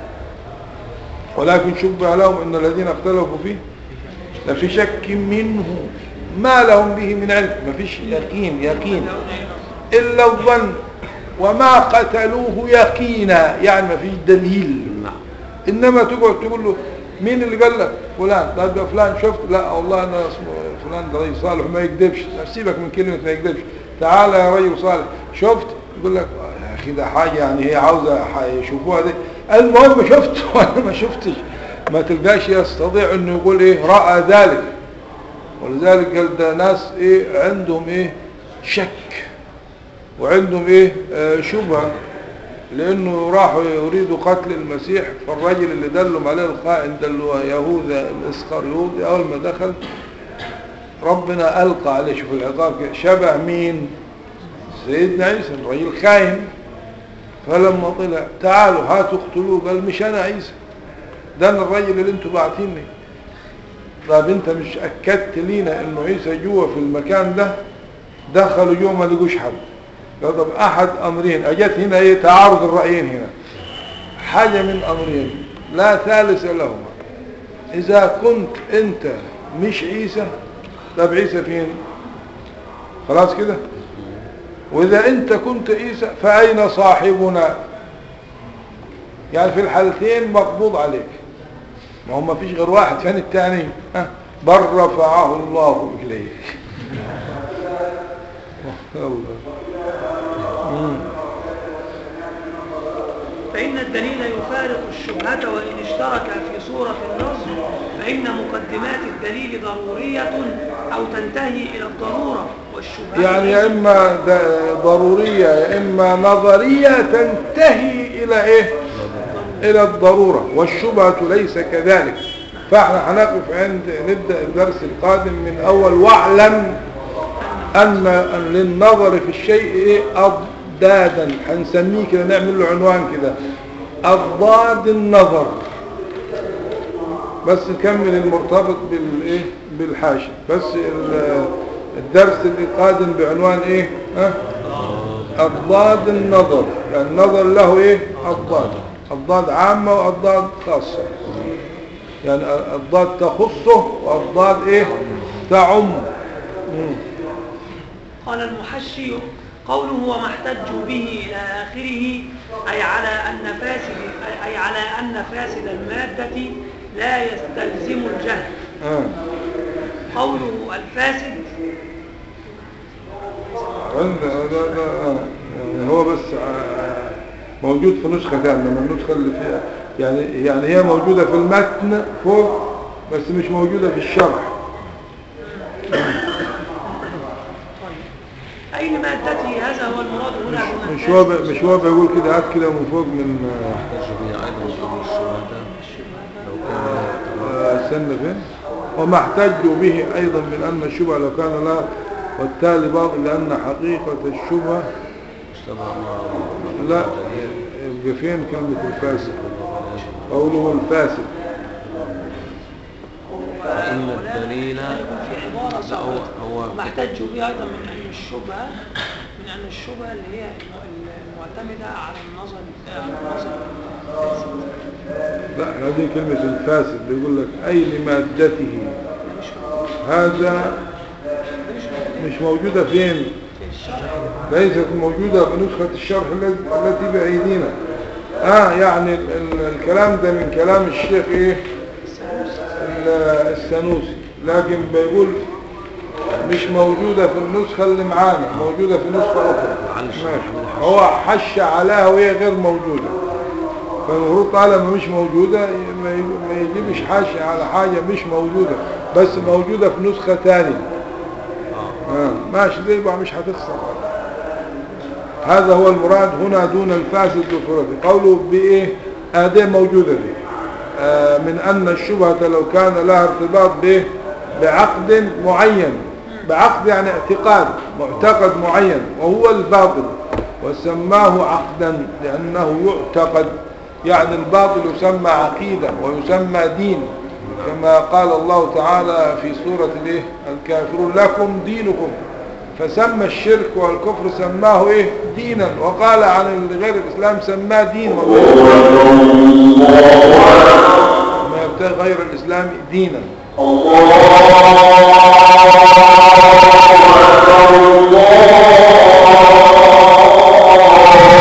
ولكن شبه لهم ان الذين اختلفوا فيه لفي شك منه ما لهم به من علم ما فيش يقين يقين إلا الظن وما قتلوه يقينا يعني ما فيش دليل نعم انما تقعد تقول له مين اللي قال لك فلان طيب يا فلان شفت لا والله انا اسمه فلان ده رجل صالح ما يكذبش سيبك من كلمه ما يكذبش تعالى يا رجل صالح شفت يقول لك يا اخي ده حاجه يعني هي عاوزه ح- يشوفوها دي المهم شفت وانا ما شفتش ما تلقاش يستطيع انه يقول ايه راى ذلك ولذلك قال ده ناس ايه عندهم ايه شك وعندهم ايه آه شبهه لانه راحوا يريدوا قتل المسيح فالرجل اللي دلهم عليه القائد دلوا يهوذا الاسخريوطي اول ما دخل ربنا القى عليه شوف العقاب كده، شبه مين سيدنا عيسى الرجل خاين فلما طلع تعالوا هاتوا اقتلوه قال مش انا عيسى ده انا الرجل اللي انتوا باعتيني طيب انت مش اكدت لينا انه عيسى جوه في المكان ده دخلوا جوه ما لقوش حد قال طب احد امرين اجت هنا ايه تعارض الرايين هنا حاجه من امرين لا ثالث لهما اذا كنت انت مش عيسى طب عيسى فين خلاص كده واذا انت كنت عيسى فاين صاحبنا يعني في الحالتين مقبوض عليك ما هو ما فيش غير واحد فين الثاني ها بل رفعه الله اليك الله مم. فإن الدليل يفارق الشبهة وإن اشترك في صورة النص فإن مقدمات الدليل ضرورية أو تنتهي إلى الضرورة والشبهة يعني يا إما د- ضرورية يا إما نظرية تنتهي إلى إيه إلى الضرورة والشبهة ليس كذلك فاحنا هنقف عند نبدأ الدرس القادم من أول واعلم أن أن للنظر في الشيء إيه أضدادا هنسميه كده نعمل له عنوان كده أضداد النظر بس نكمل المرتبط بالإيه بالحاشي بس ال- الدرس القادم بعنوان إيه ها أضداد النظر يعني النظر له إيه أضداد أضداد عامة وأضداد خاصة يعني أضداد تخصه وأضداد إيه تعم مم. قال المحشي قوله وما احتجوا به إلى آخره أي على أن فاسد أي على أن فاسد المادة لا يستلزم الجهل آه. قوله الفاسد عند ده ده آه. يعني هو بس آه، موجود في نسخة ثانية من النسخة اللي فيها يعني يعني هي موجودة في المتن فوق بس مش موجودة في الشرح أي لمادته هذا هو المراد هنا بما مش هو ب- مش هو بيقول كده هات كده من فوق من آه، يحتج به أيضا وجود الشهداء لو كان آه، استنى فين وما احتجوا به أيضا من أن الشبهة لو كان لها والتالي باطل لأن حقيقة الشبهة اشتبه ما لا يبقى فين كلمة الفاسد قوله الفاسد فإن الدليل يكون في عبارة لا هو هو ما احتجوا به أيضا من أن الشبهة من أن الشبهة اللي هي المعتمدة على النظر على النظر الفاسد. لا هذه كلمة الفاسد بيقول لك أي لمادته هذا مش موجودة فين في الشرع ليست موجودة بنسخة الشرح الذي- التي بأيدينا آه يعني ال ال الكلام ده من كلام الشيخ إيه ال- السنوسي لكن بيقول مش موجودة في النسخة اللي معانا موجودة في نسخة أخرى معلش، ماشي. معلش. هو حش عليها وهي غير موجودة فالمفروض طالما مش موجودة ما ي- ما يجيبش حاشي على حاجة مش موجودة بس موجودة في نسخة ثانية آه. ماشي دي يبقى مش هتخسر هذا هو المراد هنا دون الفاسد بفرده قوله بإيه آدي موجودة دي آه من أن الشبهة لو كان لها ارتباط به بعقد معين بعقد يعني اعتقاد معتقد معين وهو الباطل وسماه عقدا لأنه يعتقد يعني الباطل يسمى عقيدة ويسمى دين كما قال الله تعالى في سورة الايه الكافرون لكم دينكم فسمى الشرك والكفر سماه ايه دينا وقال عن غير الاسلام سماه دين وما يبتغي غير الاسلام دينا الله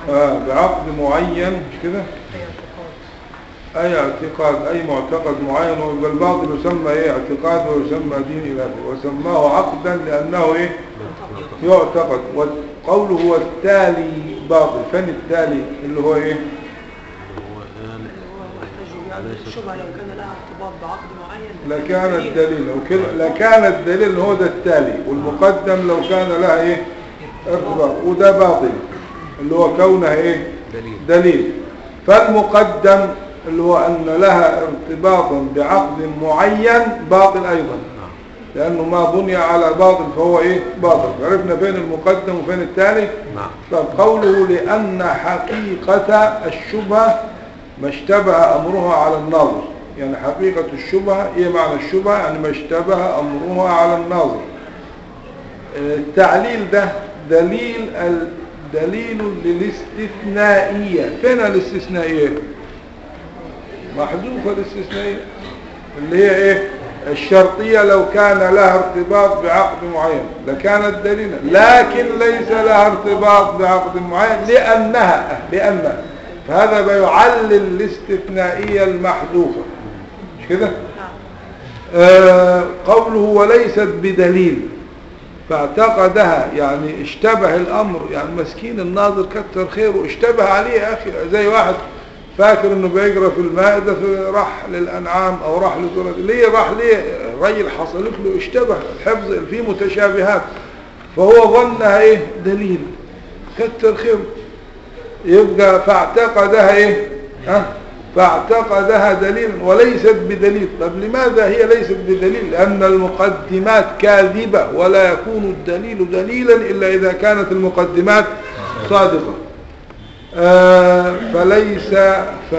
آه بعقد معين مش كده أي اعتقاد أي اعتقاد أي معتقد معين والبعض يسمى إيه اعتقاد ويسمى دين إلهي وسماه عقدا لأنه إيه يعتقد وقوله هو التالي باطل فن التالي اللي هو إيه هو قال اللي هو محتاج يعني الشبهة لو كان لها ارتباط بعقد معين لكان الدليل لو كده لكان الدليل هو ده التالي والمقدم لو كان لها ايه ارتباط وده باطل اللي هو كونها ايه دليل دليل فالمقدم اللي هو ان لها ارتباطا بعقد معين باطل ايضا نعم لانه ما بني على باطل فهو ايه باطل عرفنا فين المقدم وفين التالي نعم طب قوله لأن حقيقة الشبهة ما اشتبه أمرها على الناظر يعني حقيقة الشبهة إيه معنى الشبهة يعني ما اشتبه أمرها على الناظر آه، التعليل ده دليل ال- دليل للاستثنائية فين الاستثنائية محذوفة الاستثنائية اللي هي ايه الشرطية لو كان لها ارتباط بعقد معين لكانت دليلا لكن ليس لها ارتباط بعقد معين لأنها لأن فهذا بيعلل الاستثنائية المحذوفة مش كده نعم آه قوله وليست بدليل فاعتقدها يعني اشتبه الامر يعني مسكين الناظر كتر خيره اشتبه عليه يا اخي زي واحد فاكر انه بيقرا في المائده فراح للانعام او راح لسوره ليه راح ليه الراجل حصلت له اشتبه الحفظ فيه متشابهات فهو ظنها ايه دليل كتر خيره يبقى فاعتقدها ايه ها فاعتقدها دليلا وليست بدليل طب لماذا هي ليست بدليل لأن المقدمات كاذبة ولا يكون الدليل دليلا إلا إذا كانت المقدمات صادقة آه فليس ف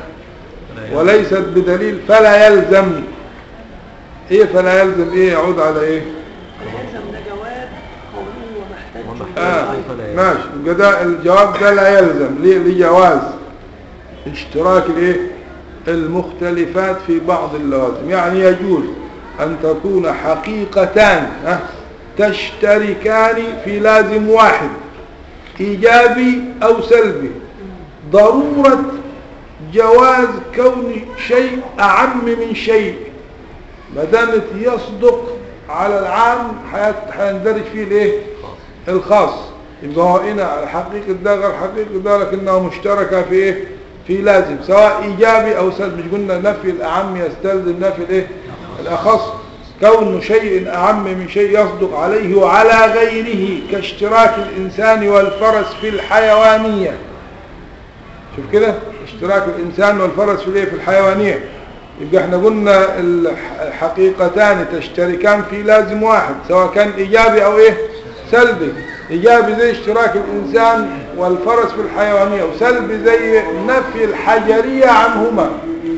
وليست بدليل فلا يلزم ايه فلا يلزم ايه يعود على ايه فيلزم ده جواب قوله ومحتاج ومحتاج. آه فلا يلزم. ماشي يبقى ده الجواب ده لا يلزم ليه لجواز اشتراك الايه المختلفات في بعض اللوازم يعني يجوز ان تكون حقيقتان ها، تشتركان في لازم واحد ايجابي او سلبي ضرورة جواز كون شيء اعم من شيء ما دامت يصدق على العام حيات- حيندرج فيه الايه خاص الخاص يبقى هو هنا على حقيقة ده غير حقيقة ده لكنها مشتركة في ايه في لازم سواء ايجابي او سلبي مش قلنا نفي الاعم يستلزم نفي الايه الاخص كون شيء اعم من شيء يصدق عليه وعلى غيره كاشتراك الانسان والفرس في الحيوانية شوف كده اشتراك الانسان والفرس في الايه في الحيوانية يبقى احنا قلنا الح- الحقيقتان تشتركان في لازم واحد سواء كان ايجابي او ايه سلبي ايجابي زي اشتراك الانسان والفرس في الحيوانية وسلبي زي نفي الحجرية عنهما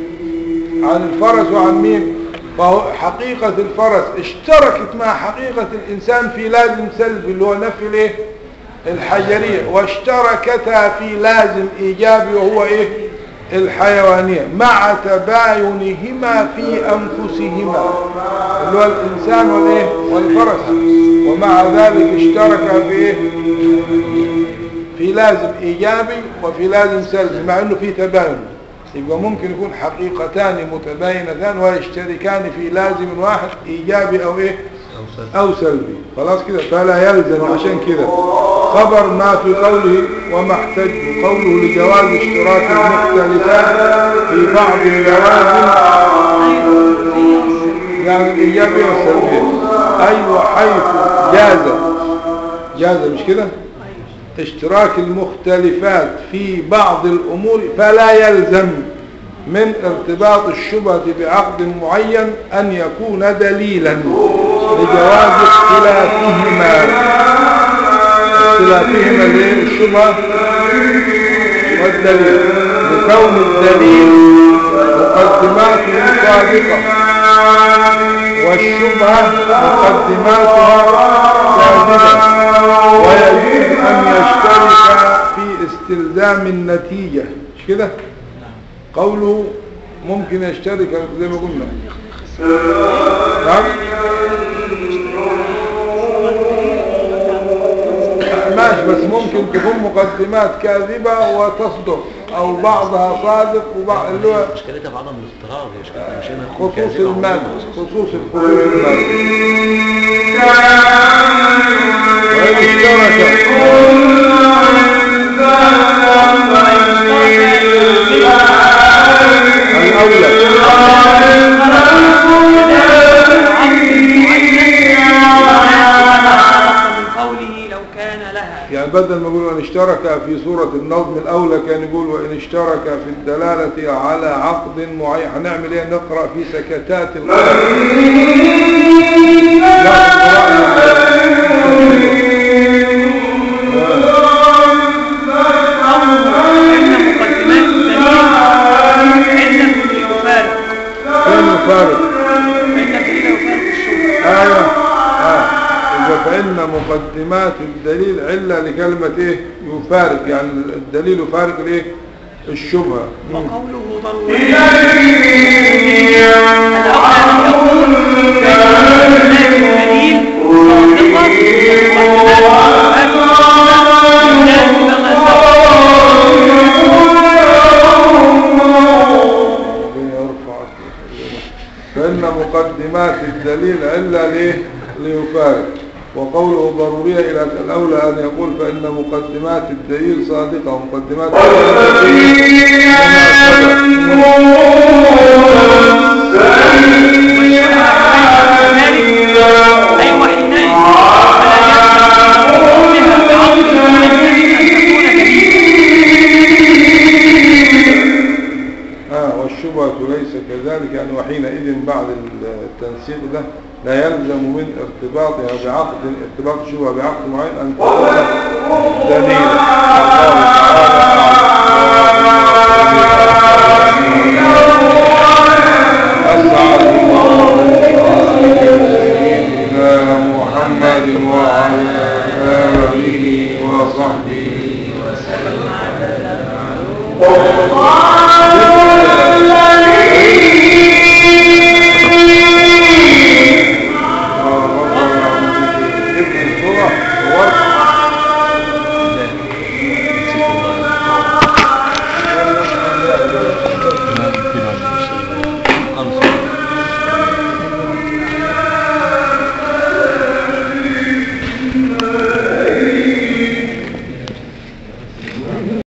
عن الفرس وعن مين فهو حقيقة الفرس اشتركت مع حقيقة الإنسان في لازم سلبي اللي هو نفي الايه الحجرية واشتركتا في لازم إيجابي وهو إيه الحيوانية مع تباينهما في أنفسهما اللي هو الإنسان والإيه والفرس ومع ذلك اشتركا في إيه في لازم إيجابي وفي لازم سلبي مع أنه في تباين يبقى ممكن يكون حقيقتان متباينتان ويشتركان في لازم واحد إيجابي أو إيه أو سلبي أو سلبي خلاص كده فلا يلزم عشان كده خبر ما في قوله وما احتج قوله لجواز اشتراك المختلفات في بعض اللوازم يعني الإيجابية والسلبية أيوة حيث جاز جاز مش كده اشتراك المختلفات في بعض الأمور فلا يلزم من ارتباط الشبهة بعقد معين أن يكون دليلا لجواز اختلافهما اختلافهما ليه؟ الشبهة والدليل لكون الدليل مقدماته صادقة والشبهة مقدماتها كاذبة ويجوز أن يشترك في استلزام النتيجة مش كده قوله ممكن يشترك زي ما قلنا نعم ماشي بس ممكن تكون مقدمات كاذبة وتصدق او بعضها صادق وبعض اللي هو مشكلتها في عدم الاضطراب هي مشكلتها مش هنا خصوص المادة خصوص الخصوص المادة وإن اشترك الأولى من قوله لو كان لها يعني بدل ما يقول وإن اشترك في سورة النظم الأولى كان يقول وإن اشترك في الدلالة على عقد معين هنعمل ايه نقرأ في سكتات القرآن لا إن مقدمات الدليل علة ليفارق فين يفارق فإن الدليل يفارق الشبهة آية آه. إذا فإن مقدمات الدليل علة لكلمة إيه يفارق يعني الدليل يفارق الإيه الشبهة مم. وقوله ضروري الأولى يقول فإن الدليل ربنا يرفع فإن مقدمات الدليل علة ليه ليفارق وقوله ضرورية إلى الأولى أن يقول فإن مقدمات الدليل صادقة ومقدمات أي وحينئذ فلا يلزم بها بعقل المعين أن تكون كبيرة آه والشبهة ليس كذلك يعني وحينئذ بعد التنسيق ده لا يلزم من ارتباطها بعقد ارتباط الشبهة بعقد معين أن تكون دليلا الله تعالى أسعد سيدنا محمد وعلى آله وصحبه وسلم